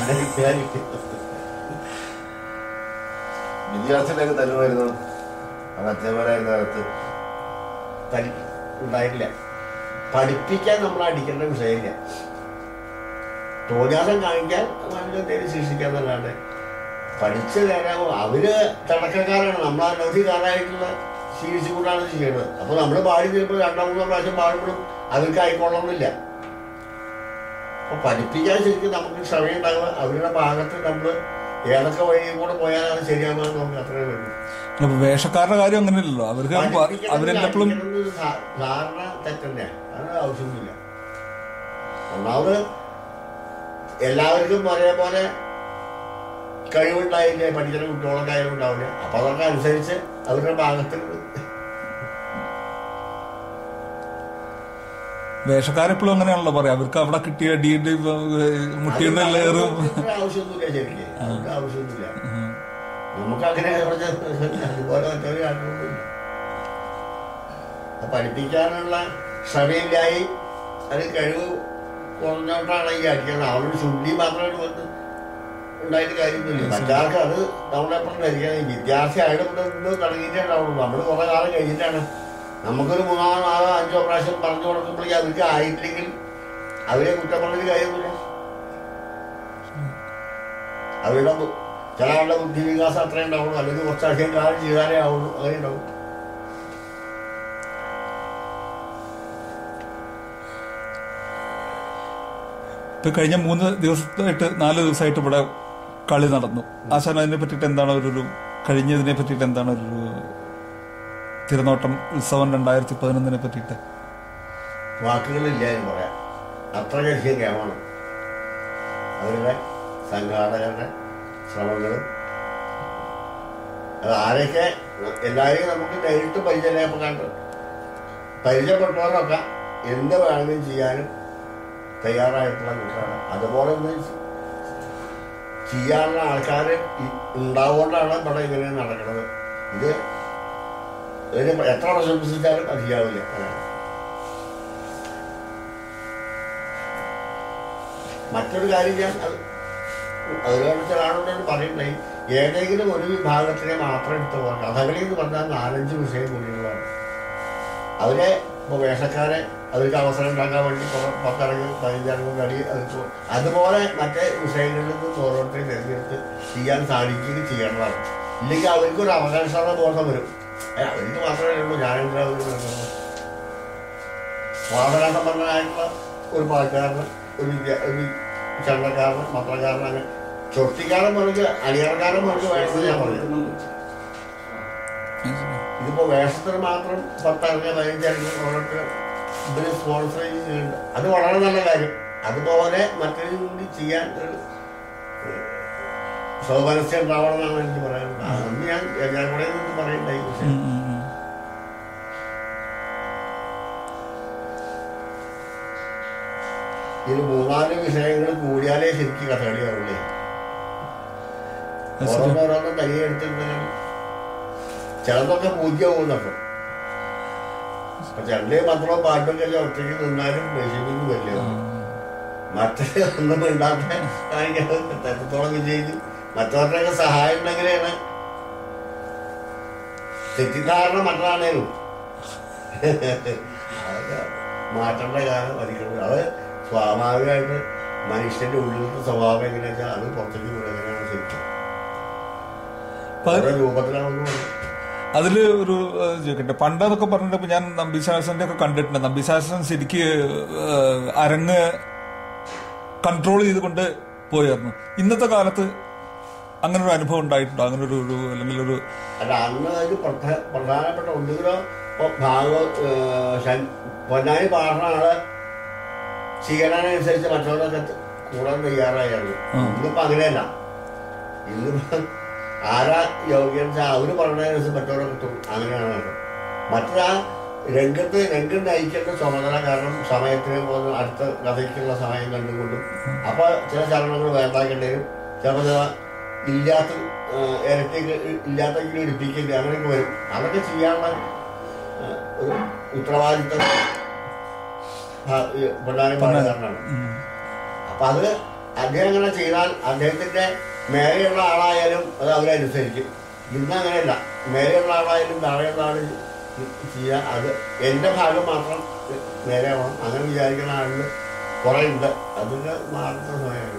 വിദ്യാർത്ഥികളൊക്കെ തരുമായിരുന്നു അത് അധ്യാപകരായിരുന്ന കാലത്ത് തരി ഉണ്ടായിട്ടില്ല പഠിപ്പിക്കാൻ നമ്മൾ അടിക്കേണ്ട വിഷയമില്ല തോന്നിയാസം കാണിക്കാൻ നല്ല എന്തെങ്കിലും ശിക്ഷിക്കാന്നല്ലാണ്ട് പഠിച്ചു തരാമോ അവര് തുടക്കക്കാരാണ് നമ്മൾ അനവധിക്കാരായിട്ടുള്ള ശീലിച്ചുകൊണ്ടാണ് ചെയ്യുന്നത് അപ്പൊ നമ്മൾ പാടി ചിലപ്പോൾ രണ്ടോ മൂന്നോ പ്രാവശ്യം പാടുമ്പോഴും അവർക്ക് ആയിക്കൊള്ളണമെന്നില്ല അപ്പൊ പഠിപ്പിക്കാൻ ശരിക്കും നമുക്ക് ക്ഷമയുണ്ടാകുക അവരുടെ ഭാഗത്ത് നമ്മൾ ഏതൊക്കെ വഴി കൂടെ പോയാലാണ് ശരിയാകുക എന്ന് നമുക്ക് അത്രേ വേണ്ടു അപ്പൊ വേഷക്കാരുടെ കാര്യം അങ്ങനെയല്ലല്ലോ അവർക്ക് അവരെല്ലാപ്പോഴും ധാരണ തെറ്റന്നെ അത് ആവശ്യമൊന്നുമില്ല ഒന്നാമത് എല്ലാവർക്കും ഒരേപോലെ കഴിവുണ്ടായില്ലേ പഠിക്കുന്ന കുട്ടികളൊക്കെ ആയാലും ഉണ്ടാവില്ല അപ്പൊ അതൊക്കെ അനുസരിച്ച് അവരുടെ ഭാഗത്ത് വേഷക്കാരെപ്പോഴും അങ്ങനെയാണല്ലോ പറയാം അവർക്ക് അവിടെ കിട്ടിയ അടിയുടെ മുട്ടിയുടെ ലേറും അതിന്റെ ആവശ്യമൊന്നുമില്ല ശരിക്കും അതിന്റെ ആവശ്യമൊന്നുമില്ല നമുക്ക് അങ്ങനെ കുറച്ച് അതുപോലെ മറ്റൊരു കാര്യമൊന്നുമില്ല അപ്പൊ പഠിപ്പിക്കാനുള്ള ക്ഷമയില്ലായി അത് കഴിവ് കുറഞ്ഞോണ്ടാണ് ഈ അടിക്കുന്നത് അവനൊരു ശുദ്ധി മാത്രമായിട്ട് വന്ന് ഉണ്ടായിട്ട് കാര്യമൊന്നുമില്ല മറ്റാൾക്ക് അത് നമ്മളെപ്പോഴും ധരിക്കാൻ ഈ വിദ്യാർത്ഥി ആയിട്ട് ഇന്ന് തുടങ്ങിയിട്ടുണ്ടാവുള്ളൂ നമ്മൾ കുറെ കാലം കഴിഞ്ഞിട്ടാണ് നമുക്കൊരു മൂന്നോ നാലോ അഞ്ചോ പ്രാവശ്യം പറഞ്ഞു കൊടുക്കുമ്പോഴേക്കും അവർക്ക് ആയിട്ടില്ലെങ്കിൽ അവരെ കുറ്റം പറഞ്ഞൊരു കാര്യമൊന്നുമില്ല അവരുടെ ബു- ചില ആളുടെ ബുദ്ധി വികാസം അത്രേ ഉണ്ടാവുള്ളൂ അല്ലെങ്കിൽ കുറച്ചധികം കാലം ചെയ്താലേ ആവുള്ളൂ അങ്ങനെ ഉണ്ടാവും ഇപ്പൊ കഴിഞ്ഞ മൂന്ന് ദിവസമായിട്ട് നാല് ദിവസമായിട്ട് ഇവിടെ കളി നടന്നു ആശാൻ അതിനെ പറ്റിയിട്ട് എന്താണ് ഒരു ഒരു കഴിഞ്ഞതിനെ പറ്റിയിട്ട് എന്താണ് ഒരു തിരുനോട്ടം ഉത്സവം രണ്ടായിരത്തി പതിനൊന്നിനെ പറ്റിയിട്ട് വാക്കുകളില്ല എന്ന് പറയാം അത്രയധികം കേമാണ് അവരുടെ സംഘാടകരുടെ ശ്രമങ്ങളും അത് ആരൊക്കെ എല്ലാവരെയും നമുക്ക് നേരിട്ട് പരിചയം കണ്ട് പരിചയപ്പെട്ടവരൊക്കെ എന്ത് വേണമെങ്കിലും ചെയ്യാനും തയ്യാറായിട്ടുള്ള കൂട്ടരാണ് അതുപോലെ ഒന്ന് ചെയ്യാനുള്ള ആൾക്കാർ ഉണ്ടാവുകൊണ്ടാണ് ഇവിടെ ഇങ്ങനെ നടക്കുന്നത് ഇത് ഇതിന് എത്ര പ്രശംസിച്ചാലും മതിയാവില്ല അതാണ് മറ്റൊരു കാര്യം ഞാൻ അത് അതിനോട് ചില ആളുകളോട് പറയണ്ടായി ഏതെങ്കിലും ഒരു വിഭാഗത്തിനെ മാത്രം എടുത്തു പോകാം കഥകളി എന്ന് പറഞ്ഞാൽ നാലഞ്ച് വിഷയം കൂടിയുള്ളതാണ് അവരെ ഇപ്പോൾ വേഷക്കാരെ അവർക്ക് അവസരം ഉണ്ടാക്കാൻ വേണ്ടി പുറ- പുറത്തിറങ്ങി പതിനഞ്ചിറങ്ങി കളി അവർക്ക് അതുപോലെ മറ്റേ വിഷയങ്ങളിൽ നിന്ന് ഓരോരുത്തരെയും തിരഞ്ഞെടുത്ത് ചെയ്യാൻ സാധിക്കുകയും ചെയ്യേണ്ടതാണ് ഇല്ലെങ്കിൽ അവർക്കൊരു അവകാശത ബോധം വരും ഏ, അവർക്ക് മാത്രമേ ഉള്ളൂ ഞാനെന്തിനാ അവർ നിൽക്കുന്നത് വാദകാസമ്പന്നനായിട്ടുള്ള ഒരു പാട്ടുകാരന് ഒരു വിദ്യ- ഒരു ചണ്ടക്കാരന് മത്രക്കാരന് അങ്ങനെ ചൊട്ടിക്കാരൻ മുറക്ക് അണിയറക്കാരൻ മുറക്ക് വേണമെന്ന് ഞാൻ പറഞ്ഞു ഇതിപ്പോ വേഷത്തിന് മാത്രം പത്തിറങ്ങിയ പതിനഞ്ചിറങ്ങിയ ഓരോരുത്തർ ഇതിന് സ്പോൺസർ ചെയ്യുന്നുണ്ട് അത് വളരെ നല്ല കാര്യം അതുപോലെ മറ്റൊരു കൂടി ചെയ്യാൻ ഒരു സൗമനസ്യം ഉണ്ടാവണം എന്നാണ് എനിക്ക് പറയാനുള്ളത് അന്ന് ഞാൻ ഞാൻ കൂടെ നിന്ന് പറയണ്ടായി പക്ഷേ ഉം, ഉം, ഉം. ഇത് മൂന്നാല് വിഷയങ്ങൾ കൂടിയാലേ ശരിക്കും കഥകളി ആവുള്ളേ അത് ശരി. ഓരോന്നോരോന്നും തനിയെ എടുത്തിട്ടുണ്ടെങ്കിൽ ചിലതൊക്കെ പൂജ്യമാവുന്നുണ്ട് അപ്പൊ ചെണ്ടേ പത്രവും പാട്ടും എല്ലാം ഒറ്റയ്ക്ക് നിന്നാലും വിഷമിക്കുന്നു വരില്ല മറ്റേ ഒന്നും മിണ്ടാത്ത കാണിക്കാതെ എത്രത്തോളം വിജയിക്കും മറ്റവരുടെയൊക്കെ സഹായം ഉണ്ടെങ്കിലാണ് തെറ്റിദ്ധാരണ മറ്റതാണേലും അതൊക്കെ മാറ്റേണ്ട കാലം വരിക്കണം അത് സ്വാഭാവികമായിട്ട് മനുഷ്യന്റെ ഉള്ളിലത്തെ സ്വഭാവം എങ്ങനെയാ വെച്ചാൽ അത് പുറത്തേക്ക് വിടുക എങ്ങനെയാണ് ശരിക്കും അപ്പൊ അത് ഓരോ രൂപത്തിലാണെന്ന് അതില് ഒരു ഏഹ്, ചോദിക്കട്ടെ പണ്ടെന്നൊക്കെ പറഞ്ഞിട്ട് ഞാൻ നമ്പിശാസന്റെ ഒക്കെ കണ്ടിട്ടുണ്ട് നമ്പിശാസൻ ശരിക്ക് ഏഹ്, അരങ്ങ് കൺട്രോൾ ചെയ്തുകൊണ്ട് പോയായിരുന്നു ഇന്നത്തെ കാലത്ത് അങ്ങനെ ഒരു അനുഭവം ഉണ്ടായിട്ടുണ്ടോ അങ്ങനെ ഒരു ഒരു അല്ലെങ്കിൽ ഒരു അല്ല അന്ന് ഒരു പ്രധ- പ്രധാനപ്പെട്ട ഒന്നുകിലോ ഇപ്പൊ ഭാഗവ ഏഹ്, ശൻ- പൊന്നാനി പാടുന്ന ആള് ചെയ്യണനുസരിച്ച് മറ്റുള്ളവരൊക്കെ കൂടാൻ തയ്യാറായിരുന്നു ഉം. ഇന്നിപ്പോ അങ്ങനെയല്ല ഇന്നിപ്പോ ആരാ യോഗ്യം വെച്ചാൽ അവര് പറഞ്ഞതിനനുസരിച്ച് മറ്റുള്ളവരൊക്കെ തു- അങ്ങനെയാണ് കേട്ടോ മറ്റൊരാ രംഗത്ത് രംഗം നയിക്കേണ്ട ചുമതല കാരണം സമയത്തിന് പോകുന്ന അടുത്ത കഥയ്ക്കുള്ള സമയം കണ്ടുകൊണ്ടും അപ്പൊ ചില ചലനങ്ങൾ വേണ്ടാക്കേണ്ടി വരും ചിലപ്പോൾ ചില ഇല്ലാത്ത ഏഹ്, ഇരട്ടിക്ക് ഇല്ലാത്തെങ്കിലും ഇടിപ്പിക്കേണ്ടി അങ്ങനെയൊക്കെ വരും അതൊക്കെ ചെയ്യാനുള്ള ഏഹ്, ഒരു ഉത്തരവാദിത്തം പൊന്നാനി പാടുകാരനാണ് ഉം. അപ്പൊ അത് അദ്ദേഹം അങ്ങനെ ചെയ്താൽ അദ്ദേഹത്തിന്റെ മേലെയുള്ള ആളായാലും അത് അവരനുസരിക്കും ഇന്ന് അങ്ങനെയല്ല മേലെയുള്ള ആളായാലും താഴെയുള്ള ആൾ ചെയ്യാൻ അത് എന്റെ ഭാഗം മാത്രം നേരെയാവണം അങ്ങനെ വിചാരിക്കുന്ന ആളിൽ കുറെ ഉണ്ട് അതിന് മാറുന്ന സമയമാണ്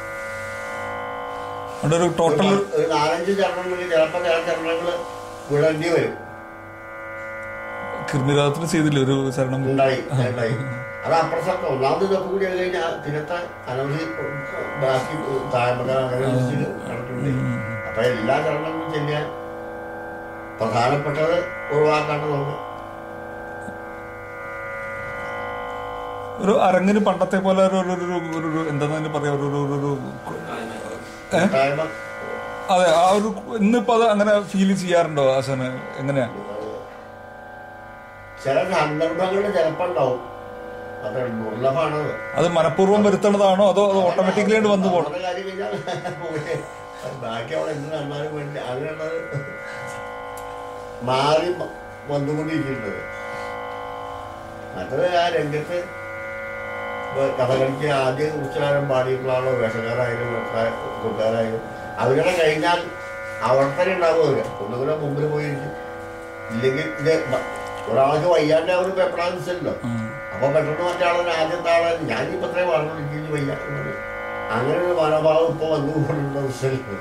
അവിടെ ഒരു ടോട്ടൽ ഒരു ഒരു നാലഞ്ച് ചരണങ്ങൾ ചിലപ്പോൾ ചില ചരണങ്ങൾ വിടേണ്ടി വരും കൃമിരോധത്തിന് ചെയ്തില്ലേ ഒരു ശരണം ഉണ്ടായി ഉണ്ടായി അത് അപ്രസക്തം ഒന്നാമത് ഇതൊക്കെ കൂടി ആയി കഴിഞ്ഞാൽ പിന്നത്തെ അനവധി ബാക്കി താഴ്മക അങ്ങനെ കണ്ടിട്ടുണ്ട് അപ്പൊ എല്ലാ ചരണങ്ങളും ചെല്ലാൻ പ്രധാനപ്പെട്ടത് ഒഴിവാക്കാണ്ട് നമുക്ക് ഒരു അരങ്ങിന് പണ്ടത്തെ പോലെ ഒരു ഒരു ഒരു ഒരു ഒരു എന്താന്ന് അതിന് പറയാ ഒരു ഒരു ഒരു ഒരു ഏ? താഴ്മ അതെ ആ ഒരു ഇന്നിപ്പോ അത് അങ്ങനെ ഫീൽ ചെയ്യാറുണ്ടോ ആശാന് എങ്ങനെയാ ചില സന്ദർഭങ്ങളിൽ ചിലപ്പോൾ ഉണ്ടാവും അതെ ദുർലഭമാണത് അത് മനഃപൂർവ്വം വരുത്തണതാണോ അതോ അത് ഓട്ടോമാറ്റിക്കലി ആയിട്ട് വന്നു പോകണം നമ്മുടെ കാര്യം കഴിഞ്ഞാൽ പോയി. ബാക്കി അവിടെ എന്ത് നന്നാലും വേണ്ടി അങ്ങനെയുള്ളത് മാറി മ- വന്നുകൊണ്ടിരിക്കുന്നത് മറ്റത് ആ രംഗത്ത് ഇപ്പൊ കഥകളിക്ക് ആദ്യം ഉച്ചാരം പാടിയിട്ടുള്ള ആളോ വേഷക്കാരായാലും വേഷക്കാ- കൂട്ടുകാരായാലും അവരുടെ കഴിഞ്ഞാൽ അവിടെ തന്നെ ഉണ്ടാവും അവര് ഒന്നുകൂടെ മുമ്പിൽ പോയിരിക്കും ഇല്ലെങ്കിൽ ഇത് മ- ഒരാൾക്ക് വയ്യാണ്ട് അവർ പെപ്പടാൻസല്ലോ ഉം. അപ്പൊ പെട്ടെന്ന് മറ്റാളെ ആദ്യത്തെ ആളെ ഞാൻ ഇപ്പൊ ഇത്രയും പറഞ്ഞു എനിക്ക് വയ്യ എന്ന് പറയും. അങ്ങനെ ഒരു മനോഭാവം ഇപ്പൊ വന്നുകൊണ്ടുള്ള റിസൾട്ട്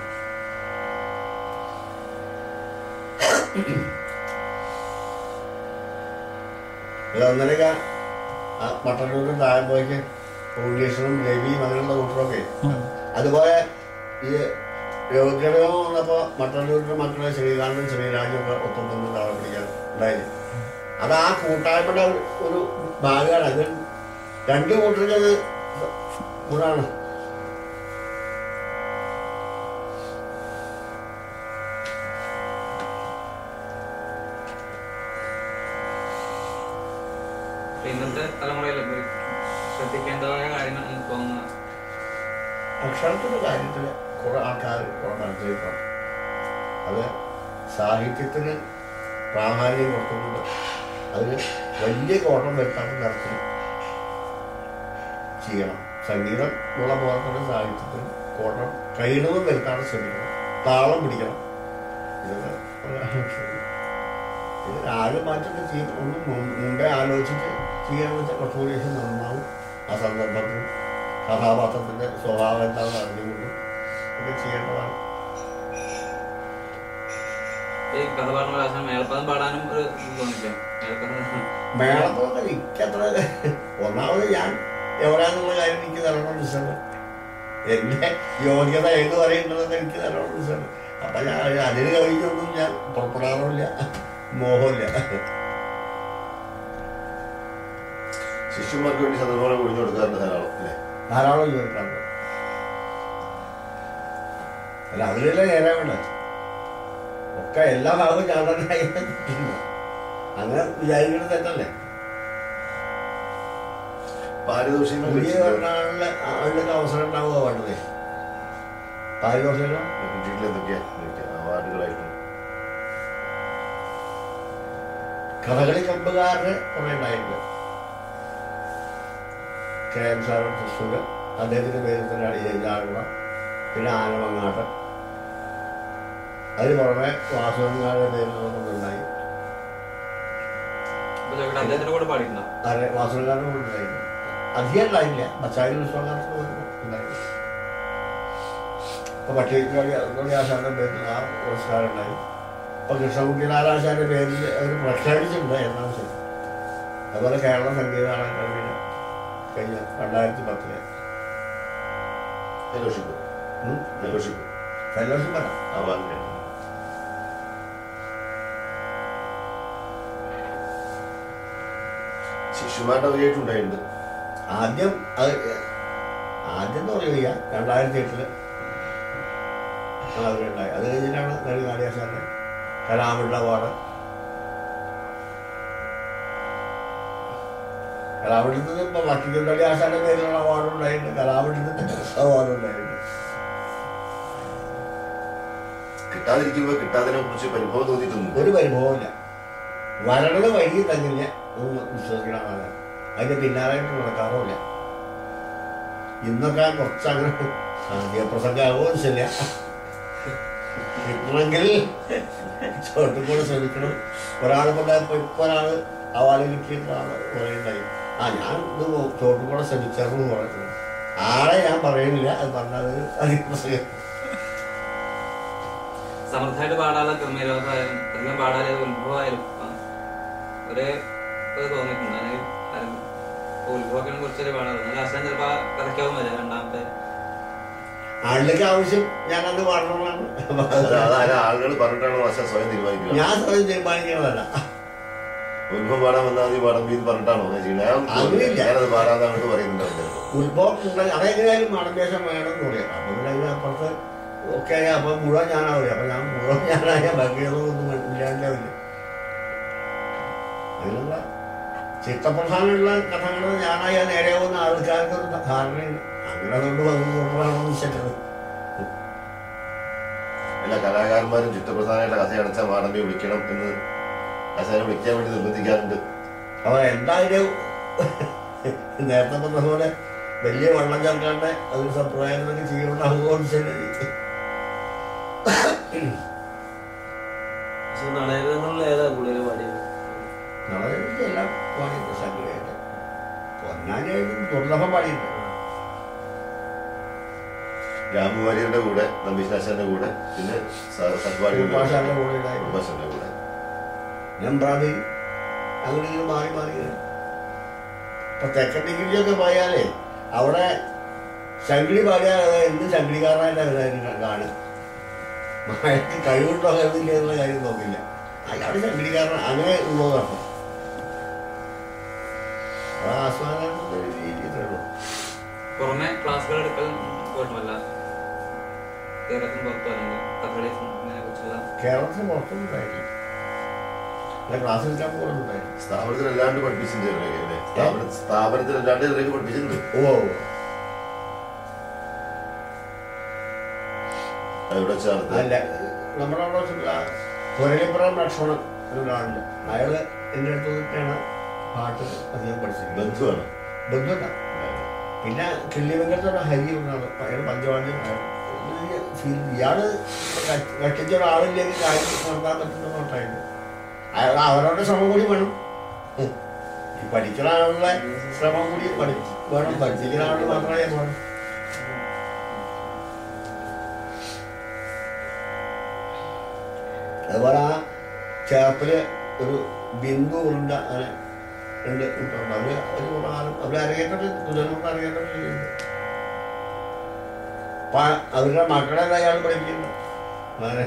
ഒന്നരക്ക മട്ടന്നൂരും താഴമ്പോയ്ക്ക് ഉണ്ണീഷനും രവിയും അങ്ങനെയുള്ള കൂട്ടറൊക്കെ ഉം. അതുപോലെ ഈ രോഗികളും വന്നപ്പോ മട്ടന്നൂരിന്റെ മക്കളെ ശ്രീകാന്തും ശ്രീരാജും ഒക്കെ ഒപ്പം നിന്ന് താഴെ പിടിക്കാൻ ഉണ്ടായിരുന്നു അത് ആ കൂട്ടായ്മയുടെ ഒരു- ഒരു ഭാഗമാണ് അത് രണ്ട് കൂട്ടർക്ക് അത് ഗുണമാണ് ഇന്നത്തെ തലമുറയിൽ ശ്രദ്ധിക്കേണ്ടതായ കാര്യങ്ങൾ എനിക്ക് തോന്നുന്നു അക്ഷരത്തിന്റെ കാര്യത്തിൽ കുറെ ആൾക്കാർ കുറെ മനസ്സിലാക്കണം അത് സാഹിത്യത്തിന് പ്രാധാന്യം കൊടുത്തുകൊണ്ട് അതിന് വലിയ കോട്ടം വരുത്താത്ത തരത്തിൽ ചെയ്യണം സംഗീതം ഉള്ള പോലെ തന്നെ സാഹിത്യത്തിന് കോട്ടം കഴിയുന്നതും വരുത്താൻ ശ്രമിക്കണം താളം പിടിക്കണം ഇതൊക്കെ ഒരു- ഇത് ആരും മാറ്റൊക്കെ ചെയ്യും ഒന്നും മുൻ- മുമ്പേ ആലോചിച്ചിട്ട് ചെയ്യാന്ന് വെച്ചാൽ കുറച്ചുകൂടി നന്നാവും ആ സന്ദർഭത്തിൽ കഥാപാത്രത്തിന്റെ സ്വഭാവം എന്താണെന്ന് അറിഞ്ഞുകൊണ്ട് ഒക്കെ ചെയ്യേണ്ടതാണ് ഈ കഥ പറഞ്ഞ പ്രാവശ്യം മേൽപ്പദം പാടാനും ഒരു ഇത് തോന്നില്ല മേൽപ്പദം മേളപ്പൊക്കെ എനിക്കത്ര ഒന്നാമത് ഞാൻ എവിടെയാന്നുള്ള കാര്യം എനിക്ക് നല്ലോണം ഇഷ്ടമാണ് എന്റെ യോഗ്യത എന്ന് പറയുന്നതൊക്കെ എനിക്ക് നല്ലോണം ഇഷ്ടമാണ് അപ്പൊ ഞാൻ അതിന് കഴിഞ്ഞൊന്നും ഞാൻ പുറപ്പെടാറുമില്ല മോഹമില്ല ശിഷ്യന്മാർക്ക് വേണ്ടി സന്ദർഭങ്ങൾ ഒഴിഞ്ഞു കൊടുക്കാറുണ്ട് ധാരാളം അല്ലേ ധാരാളം ചോദിക്കാറുണ്ട് അല്ല അതിലല്ലേ നേരെ വേണ്ട ഒക്കെ എല്ലാ ഭാഗവും ഞാൻ തന്നെ ആയിരുന്നു. അങ്ങനെ വിചാരിക്കുന്നത് തെറ്റല്ലേ പാരിതോഷികങ്ങൾ പുതിയ ലഭിച്ചിട്ടുണ്ടോ? ഒരാളില് അതിലൊക്കെ അവസരം ഉണ്ടാവുക വേണ്ടത് പാരിതോഷികം കിട്ടിയിട്ടില്ല എന്തൊക്കെയാ ലഭിക്കുക? അവാർഡുകളായിട്ടും കഥകളി ക്ലബ്ബുകാരുടെ കുറെ ഉണ്ടായിട്ടുണ്ട് കെ എം സാറ് തൃശ്ശൂര് അദ്ദേഹത്തിന്റെ പേരിൽ തന്നെ അടിയാകുക പിന്നെ ആനമങ്ങാട്ട് അതിന് പുറമെ വാസുവൻകാരുടെ പേരിൽ ഉണ്ടായി അപ്പൊ ചോദിക്കട്ടെ അദ്ദേഹത്തിന്റെ കൂടെ പാടിയിട്ടുണ്ടോ ആരെ വാസുവൻകാരുടെ കൂടെ ഉണ്ടായിരുന്നു അധികം ഉണ്ടായില്ല ബച്ചാരി വിശ്വകാലത്ത് ഉണ്ടായിരുന്നു ഇപ്പൊ പട്ടികടി ആശാന്റെ പേരിൽ ആ പുരസ്കാരം ഉണ്ടായി ഇപ്പൊ കൃഷ്ണകുട്ടി നാരാശാന്റെ പേരിൽ അവർ പ്രഖ്യാപിച്ചിട്ടുണ്ട് എന്നാണ് ശരി അതുപോലെ കേരള സംഗീത അക്കാദമിയുടെ കഴിഞ്ഞ രണ്ടായിരത്തി പത്തിലെ ഫെലോഷിപ്പ് ഫെലോഷിപ്പ് ഫെലോഷിപ്പ് അല്ല അവാർഡ് ശിശുമാരുടെ വഴിയായിട്ടുണ്ടായിട്ടുണ്ട് ആദ്യം അത് ആദ്യം എന്ന് പറയുക രണ്ടായിരത്തി എട്ടില് അവരുണ്ടായി അത് കഴിഞ്ഞിട്ടാണ് നടി കാളിയാശാന്റെ കലാമുള്ള അവാർഡ് കലാമണ്ഡലത്തിൽ നിന്ന് ഇപ്പൊ വട്ടിക്കൽ നടി ആശാന്റെ പേരിലുള്ള അവാർഡ് ഉണ്ടായിട്ടുണ്ട് കലാമണ്ഡലത്തിന്റെ അവാർഡ് ഉണ്ടായിട്ടുണ്ട് കിട്ടാതിരിക്കുമ്പോ കിട്ടാതിനെ കുറിച്ച് പരിഭവം തോന്നിയിട്ടൊന്നും ഒരു പരിഭവമില്ല വരണത് വഴി തങ്ങില്ല എന്ന് വിശ്വസിക്കണം ആളാണ് അതിന്റെ പിന്നാലായിട്ട് നടക്കാറുമില്ല ഇന്നൊക്കെ കുറച്ച് അങ്ങനെ പ്രസംഗമാകുമോ ശരിയ കിട്ടണമെങ്കിൽ ചോട്ടും കൂടെ ശ്രമിക്കണം ഒരാളെ കൊണ്ടായപ്പോ ഇപ്പൊ ഒരാള് അവാർഡ് കിട്ടിയിട്ട് ആള് പറയുണ്ടായി ആ ഞാൻ ഇത് ചോട്ടും കൂടെ ശ്രമിച്ചെന്ന് പറയുന്നത് ആളെ ഞാൻ പറയുന്നില്ല അത് പറഞ്ഞത് അതിപ്രസംഗം സമൃദ്ധമായിട്ട് പാടാനുള്ള ക്രമീരോധമായാലും അധികം പാടാതെ ഉത്ഭവമായാലും ആ, ഒരേ ഇത് തോന്നിയിട്ടുണ്ട് അല്ലെങ്കിൽ ആരും ഇപ്പൊ ഉത്ഭവമൊക്കെ കുറച്ചൊരു പാടാറുണ്ട് ലാസ്റ്റ് ചിലപ്പോ കഥയ്ക്കാവും വരാം രണ്ടാമത്തെ ആളിലേക്ക് ആവശ്യം ഞാൻ അത് പാടണമെന്നാണ് അതായത് ആളുകൾ പറഞ്ഞിട്ടാണോ മാഷ സ്വയം തീരുമാനിക്കുക ഞാൻ സ്വയം തീരുമാനിക്കുന്നതല്ല ഉത്ഭവം പാടാൻ വന്നാൽ നീ പാടാൻ നീ പറഞ്ഞിട്ടാണോ അങ്ങനെ ചെയ്യുന്നത് ഞാൻ അങ്ങനെയില്ല. ഞാനത് പാടാന്നാണ് പറയുന്നുണ്ട് ഉത്ഭവം ഉണ്ടെങ്കിൽ അതെങ്ങനെയായാലും മാടദേശം വേണമെന്ന് പറയാം അപ്പൊ പിന്നെ അതിന് അപ്പുറത്ത് ഒക്കെ ആയാൽ അപ്പൊ മുഴുവൻ ഞാനാവില്ല അപ്പൊ ഞാൻ മുഴുവൻ ഞാനായ ബാക്കിയുള്ളതൊന്നും ഇല്ലാണ്ടാവില്ല അതിനുള്ള ചിത്തപ്രധാനമുള്ള കഥകൾ ഞാനായ നേരെയാവുന്ന ആൾക്കാർക്ക് ഒരു ധാരണയുണ്ട് അങ്ങനെ അതുകൊണ്ട് വന്നു കൊണ്ടുപോകണമെന്ന് വെച്ചിട്ടത് എല്ലാ കലാകാരന്മാരും ചിത്രപ്രധാനമായിട്ടുള്ള കഥ അടച്ചാൽ മാടമ്പി വിളിക്കണം എന്ന് ആശാനെ വിളിക്കാൻ വേണ്ടി നിർബന്ധിക്കാറുണ്ട് അവ എന്തായാലും നേരത്തെ പറഞ്ഞ പോലെ വലിയ വെള്ളം ചേർക്കാണ്ട് അതൊരു സമ്പ്രദായത്തിലൊക്കെ ചെയ്യണ്ടാവുമോ ശരി പക്ഷെ നാടകങ്ങളിൽ ഏതാ കൂടുതൽ പാടിയത് നാളെ എല്ലാം പാടിയിട്ടുണ്ട് സംഗീതമായിട്ട് പൊന്നാനിയായിട്ടും ദുർലഭം പാടിയിട്ടുണ്ട് രാമു വാര്യരുടെ കൂടെ നമ്പീശാശാന്റെ കൂടെ പിന്നെ സത്വാടികളുടെ ഉപാശാന്റെ കൂടെ ഉണ്ടായിരുന്നു ഉപാശന്റെ കൂടെ ഞാൻ പ്രാതി അങ്ങനെ ഇങ്ങനെ മാറി മാറി വരും. ഇപ്പൊ തെക്കൻ ഡിഗ്രിയൊക്കെ പോയാലേ അവിടെ ശങ്കിടി പാടിയാൽ അത് എന്ത് ശങ്കിടിക്കാരനായിട്ട് അവരായിരിക്കും കാണുക മഴയ്ക്ക് കഴിവുണ്ടോ കഴിവില്ല എന്നുള്ള കാര്യം നോക്കില്ല അയാൾ ശങ്കിടിക്കാരൻ അങ്ങനെ ഉള്ളത് അപ്പം അത് ആസ്വാദനത്തിന്റെ ഒരു രീതി ഇത്രേ ഉള്ളൂ പുറമെ ക്ലാസ്സുകൾ എടുക്കൽ പോയിട്ടുമല്ല കേരളത്തിന് പുറത്തോ അല്ലെങ്കിൽ കഥകളി ഇതിനെ കുറിച്ചുള്ള കേരളത്തിന് പുറത്തൊന്നും ഉണ്ടായിട്ടില്ല അല്ല ക്ലാസ് എടുക്കാൻ പോകുന്നുണ്ടായിരുന്നു സ്ഥാപനത്തിൽ അല്ലാണ്ട് പഠിപ്പിച്ചിട്ടുണ്ട് ഇതിലൊക്കെ അല്ലേ സ്ഥാപന സ്ഥാപനത്തിൽ അല്ലാണ്ട് ഇതിലേക്ക് പഠിപ്പിച്ചിട്ടുണ്ട് ഓ എവിടെ വെച്ചാണ് അല്ല നമ്മുടെ അവിടെ വെച്ചിട്ടുള്ള പുരളിപ്പുറം ലക്ഷ്മണൻ എന്നൊരാളുണ്ട് അയാള് എൻ്റെ അടുത്ത് നിന്നിട്ടാണ് പാട്ട് അധികം പഠിച്ചിരിക്കുന്നത് ബന്ധുവാണ് ബന്ധുല്ല പിന്നെ കിള്ളിവെങ്കലത്തോടെ ഹരി ഒന്നാണ് അയാൾ പഞ്ചവാദ്യം അയാൾ വലിയ ഫീൽ ഇയാള് കട്ടിച്ച ഒരാളില്ലെങ്കിൽ കാര്യം നടത്താൻ പറ്റുന്ന നോട്ടായിട്ട് അയാൾ അവരുടെ ശ്രമം കൂടി വേണം ഈ പഠിക്കുന്ന ആളുടെ ശ്രമം കൂടി പഠി വേണം പഠിപ്പിക്കുന്ന ആളുടെ മാത്രമേ വേണം അതുപോലെ ആ ചേർപ്പില് ഒരു ബിന്ദു ഉരുണ്ട അങ്ങനെ ഉണ്ട് കുട്ടികളുണ്ട് അവര് ഒരു പ്രകാരം അവര് അരങ്ങേറ്റം പുതിയനോട്ട് അരങ്ങേറ്റം ചെയ്യുന്നുണ്ട് അപ്പൊ അവരുടെ മക്കളെ അയാൾ പഠിക്കുന്നുണ്ട് വളരെ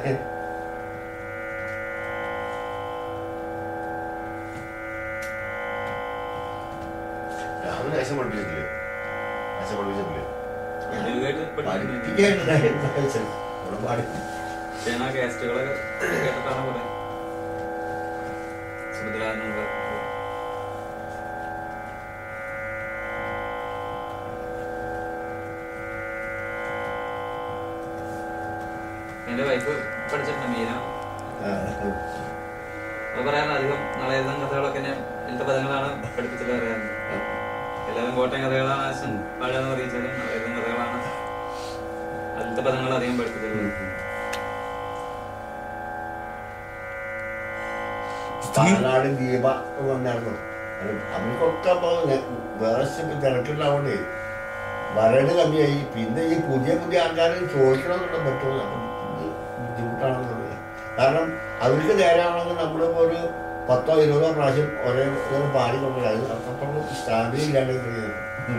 രാവിലെ ആശം പഠിപ്പിച്ചിട്ടില്ലേ ആശം പഠിപ്പിച്ചിട്ടില്ലേ ഇതുമായിട്ട് പഠിക്കുന്നില്ല. പഠിപ്പിക്കാനുണ്ടായിരുന്നു ആവശ്യം. അവിടെ പാടി ഞാൻ ആ കാസ്റ്റുകളൊക്കെ കേട്ടിട്ടാണ് പറയാം സുഭദ്ര എന്നുള്ള എന്റെ വൈഫ് പഠിച്ചിട്ടുണ്ട് മീന ആ, അത് പറയാറ് അധികം നളയതം കഥകളൊക്കെ ഞാൻ എന്റെ പദങ്ങളാണ് പഠിപ്പിച്ചിട്ട് പറയാറുണ്ട് എല്ലാവരും കോട്ടയം കഥകളാണ് ആശൻ പാടാന്ന് അറിയിച്ചത് നളയതം കഥകളാണ് അതിലത്തെ പദങ്ങൾ അധികം പഠിപ്പിച്ചിട്ടുള്ളത് പാലാട് ദീപ വന്നായിരുന്നു അത് അവർക്കൊക്കെ അപ്പൊ നെ- വേറെ സ്ഥലത്ത് തിരക്കുണ്ടാവണ്ടേ വരട് കമ്മിയായി പിന്നെ ഈ പുതിയ പുതിയ ആൾക്കാർ ചോദിക്കണമെന്നുള്ള പറ്റുമോ അപ്പം ഇത് ബുദ്ധിമുട്ടാണെന്ന് തോന്നുന്നത് കാരണം അവർക്ക് നേരാണെങ്കിൽ നമ്മളിപ്പോ ഒരു പത്തോ ഇരുപതോ പ്രാവശ്യം ഒരേ ഒരേ പാടിക്കൊണ്ടില്ല അത് അത്രത്തോളം സ്റ്റാമിന ഇല്ലാണ്ട് കഴിയുന്നത്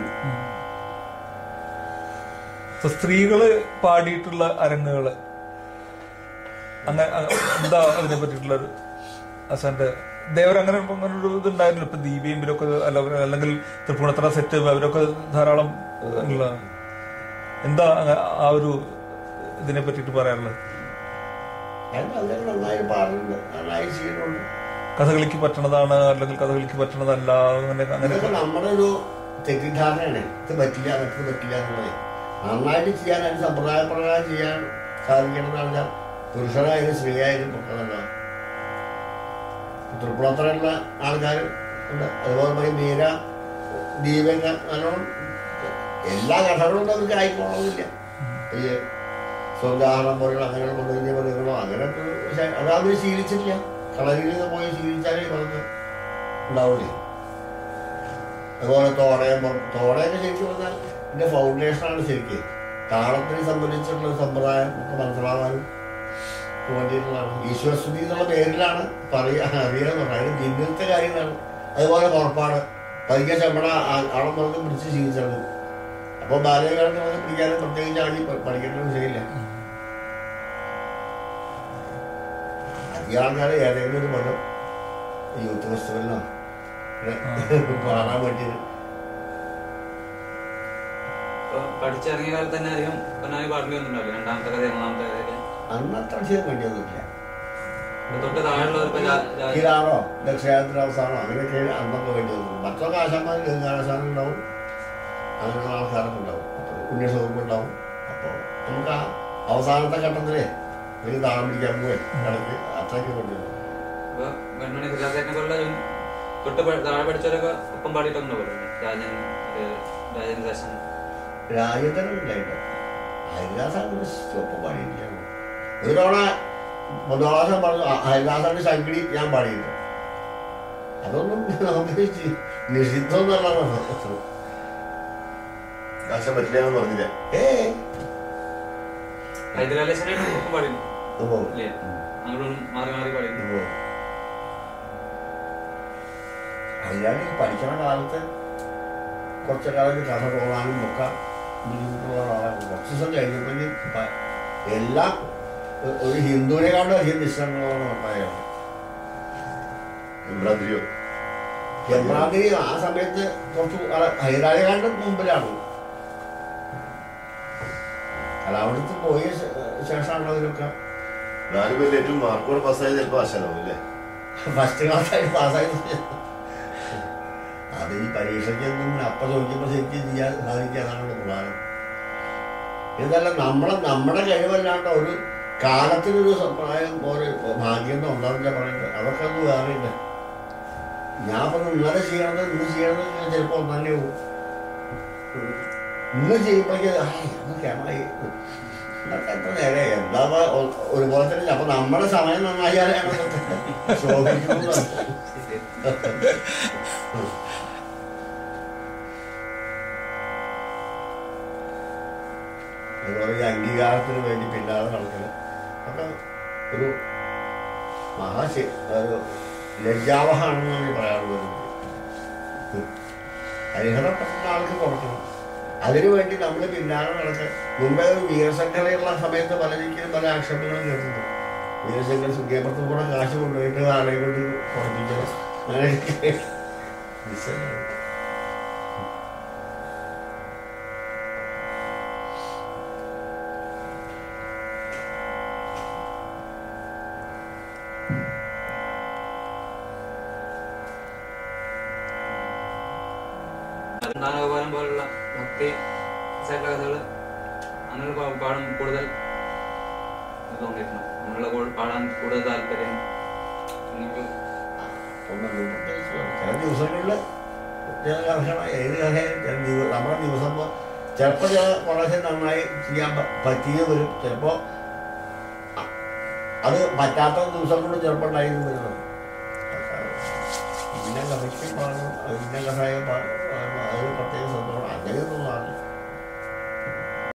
ഇപ്പൊ സ്ത്രീകള് പാടിയിട്ടുള്ള അരങ്ങുകള് അങ്ങനെ അ- എന്താ അതിനെ പറ്റിയിട്ടുള്ള ഒരു അസാന്റെ ദേവർ അങ്ങനെ അങ്ങനെ ഒരു ഇതുണ്ടായിരുന്നല്ലോ ഇപ്പൊ ദീപിയമ്പിലൊക്കെ അല്ല അല്ലെങ്കിൽ തൃപ്പൂണിത്തറ സെറ്റ് അവരൊക്കെ ധാരാളം ഉള്ള എന്താ അങ്ങ- ആ ഒരു ഇതിനെ പറ്റിയിട്ട് പറയാനുള്ളത് അതിന് അദ്ദേഹം നന്നായി പാടുന്നുണ്ട് നന്നായി ചെയ്യുന്നുണ്ട് കഥകളിക്ക് പറ്റണതാണ് അല്ലെങ്കിൽ കഥകളിക്ക് പറ്റണതല്ല അങ്ങനെ അങ്ങനെ ഇതൊക്കെ നമ്മുടെ ഒരു തെറ്റിദ്ധാരണയാണ് ഇത് പറ്റില്ല മറ്റത് പറ്റില്ല എന്നുള്ളത് നന്നായിട്ട് ചെയ്യാൻ അതിന് സമ്പ്രദായ പ്രകാരം ചെയ്യാൻ സാധിക്കണമെന്ന് പറഞ്ഞാൽ പുരുഷനായാലും സ്ത്രീയായാലും ഒക്കെ നല്ല തൃപ്പുറത്തുള്ള ആൾക്കാർ ഉണ്ട് അതുപോലെ തന്നെ മീര ദീപക നല്ലോണം എല്ലാ കഥകളും നമുക്ക് ആയിക്കോളണമെന്നില്ല ഈ സ്വർഗാഹരണം പോലുള്ള അങ്ങനെയുള്ള കൊണ്ടുവരുന്ന മൃഗങ്ങളോ അങ്ങനെയൊക്കെ ഒരു പക്ഷേ അതവർ ശീലിച്ചിട്ടില്ല കളരിയിൽ പോയി ശീലിച്ചാലേ ഇവർക്ക് ഉണ്ടാവില്ലേ അതുപോലെ തോടയം പുറ- തോടയൊക്കെ ശരിക്കും പറഞ്ഞാൽ ഇതിന്റെ ഫൗണ്ടേഷനാണ് ശരിക്കും താളത്തിനെ സംബന്ധിച്ചിട്ടുള്ള ഒരു സമ്പ്രദായം ഒക്കെ മനസ്സിലാവാനും വേണ്ടിയിട്ടുള്ളതാണ് ഈശ്വരസ്തുതി എന്നുള്ള പേരിലാണ് പറയുക അറിയാന്ന് പറഞ്ഞത് അതിന് പിന്നിലത്തെ കാര്യങ്ങളാണ് അതുപോലെ പുറപ്പാട് പതിക്കെ ചമ്മട ആളം പുറത്ത് പിടിച്ച് ശീലിച്ചത് അപ്പോൾ ബാല്യകാലത്ത് വന്ന് പിടിക്കാനും പ്രത്യേകിച്ച് ആടി പഠിക്കേണ്ട വിഷയമില്ല അധികം ആൾക്കാർ ഏതെങ്കിലും ഒരു മതം യൂത്ത് ഫെസ്റ്റിവലിനോ ഇവിടെ പാടാൻ വേണ്ടിയിട്ട് ഇപ്പൊ പഠിച്ചിറങ്ങിയ കാലത്ത് തന്നെ അധികം പൊന്നാനി പാട്ടിൽ വന്നിട്ടുണ്ടല്ലോ രണ്ടാമത്തെ കഥ മൂന്നാമത്തെ കഥയൊക്കെ അന്ന് അത്ര ചെയ്യാൻ വേണ്ടിയൊന്നുമില്ല ഇപ്പൊ തൊട്ട് താഴെയുള്ളവർ ഇപ്പൊ രാ- രാ- കീഴാണോ ദക്ഷിണായനത്തിന് അവസാനോ അങ്ങനെയൊക്കെ അന്നൊക്കെ വേണ്ടി വന്നു മറ്റൊക്കെ ആശാന്മാർ ഗംഗാരാശാനം ഉണ്ടാവും അങ്ങനെയുള്ള ആൾക്കാരൊക്കെ ഉണ്ടാവും അപ്പോൾ പുണ്യസ്വരൂപം ഉണ്ടാവും അപ്പോൾ നമുക്ക് ആ അവസാനത്തെ ഘട്ടത്തിലേ ഒരു താളം പിടിക്കാൻ പോവേ ഇടയ്ക്ക് അത്രയ്ക്ക് വേണ്ടി വരും ഇപ്പൊ വെൺമണി ഫിലാസേറ്റിനെ പോലുള്ള ജൂൻ- തൊട്ട് പ- താഴെ പഠിച്ചവരൊക്കെ ഒപ്പം പാടിയിട്ടൊക്കെ പോലെ രാജൻ ഏഹ്, രാജൻ ദാസൻ രാജ്യത്തന്നെ ഉണ്ടായിട്ട് ഹരിദാസാണ് ഒപ്പം പാടിയിട്ടില്ല ഒരു തവണ പൊതുവാസം പറഞ്ഞു "ആ, ഹരിദാസാന്റെ ശങ്കിടി ഞാൻ പാടിയിട്ടുണ്ട് അതൊന്നും നമുക്ക് ചി- നിഷിദ്ധം എന്നുള്ളതാണ് കാശം പറ്റില്ല എന്ന് പറഞ്ഞില്ല ഏ ഹൈദരാലേശനെ ഒപ്പം പാടിയിട്ടുണ്ട് ഓ ഇല്ലേ അങ്ങോട്ടും മാറി മാറി പാടിയിട്ടുണ്ട് ഓ അതിനാണ് ഈ പഠിക്കണ കാലത്ത് കുറച്ച് കാലത്ത് കഥ തോന്നാനും ഒക്കെ ബുദ്ധിമുട്ടുള്ള ആളാണ് കുറച്ച് ദിവസം കഴിഞ്ഞപ്പോഴേ പ- എല്ലാം ഒ- ഒരു ഹിന്ദുവിനെക്കാളും അധികം നിശ്ചയങ്ങളാണ് ഉണ്ടായത് ഇമ്രാന്തിരിയോ എമ്രാന്തിരി ആ സമയത്ത് കുറച്ച് ഹൈദരാലികാണ്ട് മുമ്പിലാണ് അല്ല അവിടുത്തെ പോയ ശേ- ശേഷമാണല്ലോ ഇതിലൊക്കെ നാല് പേരിൽ ഏറ്റവും മാർക്കോട് പാസ്സായത് ചിലപ്പോൾ ആശാനാവും അല്ലേ ഫസ്റ്റ് ക്ലാസ്സായിട്ട് പാസ്സായി അത് ഈ പരീക്ഷയ്ക്കൊന്നും അപ്പം ചോദിക്കുമ്പോൾ ശരിക്കും ചെയ്യാൻ സാധിക്കുക അതാണ് പ്രധാനം ഇതല്ല നമ്മളെ നമ്മുടെ കഴിവല്ലാണ്ട് ഒരു കാലത്തിനൊരു പ്രായം ഒരു ഭാഗ്യം എന്ന് ഉണ്ടാവില്ല പറയുന്നത് അതൊക്കെ ഒന്ന് വേറെയില്ല ഞാൻ ഇപ്പം ഇന്നലെ ചെയ്യണത് ഇന്ന് ചെയ്യണത് ഞാൻ ചിലപ്പോൾ ഒന്നെ പോകും ഇന്ന് ചെയ്യുമ്പോഴേക്ക് അത് കേമായി ഇന്നത്തെ എത്ര നേരെ എന്താ ഇപ്പൊ ഒ- ഒരുപോലെ തന്നെ അപ്പൊ നമ്മുടെ സമയം നന്നായാലാണ് ശോഭിക്കുന്നത് അതുപോലെ ഈ അംഗീകാരത്തിന് വേണ്ടി പിന്നാലെ നടക്കല് ഒക്കെ ഒരു മഹാശി ഒരു ലജ്ജാവഹാണെന്ന് പറയാറുള്ളത് ഹരിഹരപ്പെട്ട ആൾക്ക് കൊടുക്കണം അതിനു വേണ്ടി നമ്മൾ പിന്നാലെ നടക്കുക മുമ്പേ ഒരു വീരശങ്കരയുള്ള സമയത്ത് പലരിക്കലും പല ആക്ഷേപങ്ങളും കേട്ടിട്ടുണ്ട് വീരശങ്കർ സുഖേപ്പുറത്ത് കൂടെ കാശ് കൊണ്ടുപോയിട്ട് ആളെ കൊണ്ട് കുറപ്പിക്കണം അങ്ങനെയൊക്കെ നിസ്സംഗം. നാനോപാലം പോലുള്ള ഭക്തി സൈഡിലെ കഥകള് അങ്ങനെ പാ- പാടും കൂടുതൽ ഇത് തോന്നിയിട്ടുണ്ട് അങ്ങനെയുള്ള കൂ- പാടാൻ കൂടുതൽ താല്പര്യം നിങ്ങൾക്ക് ഒന്നും പ്രത്യേകിച്ച് ചില ദിവസങ്ങളിൽ ചില കർഷണ ഏത് കഥയും ചില ദിവ നമ്മുടെ ദിവസം പോ- ചിലപ്പോൾ ചില വളരെ നന്നായി ചെയ്യാൻ പ- പറ്റിയത് വരും ചിലപ്പോൾ അത് പറ്റാത്ത ദിവസം കൊണ്ട് ചിലപ്പോൾ ഉണ്ടായിരുന്നു വരുന്നത് ഇന്ന കഥയ്ക്ക് പാടണം ഇന്ന കഥയെ പാടണം അത് പ്രത്യേക സന്തോഷം അങ്ങനെയൊന്നും ആവില്ല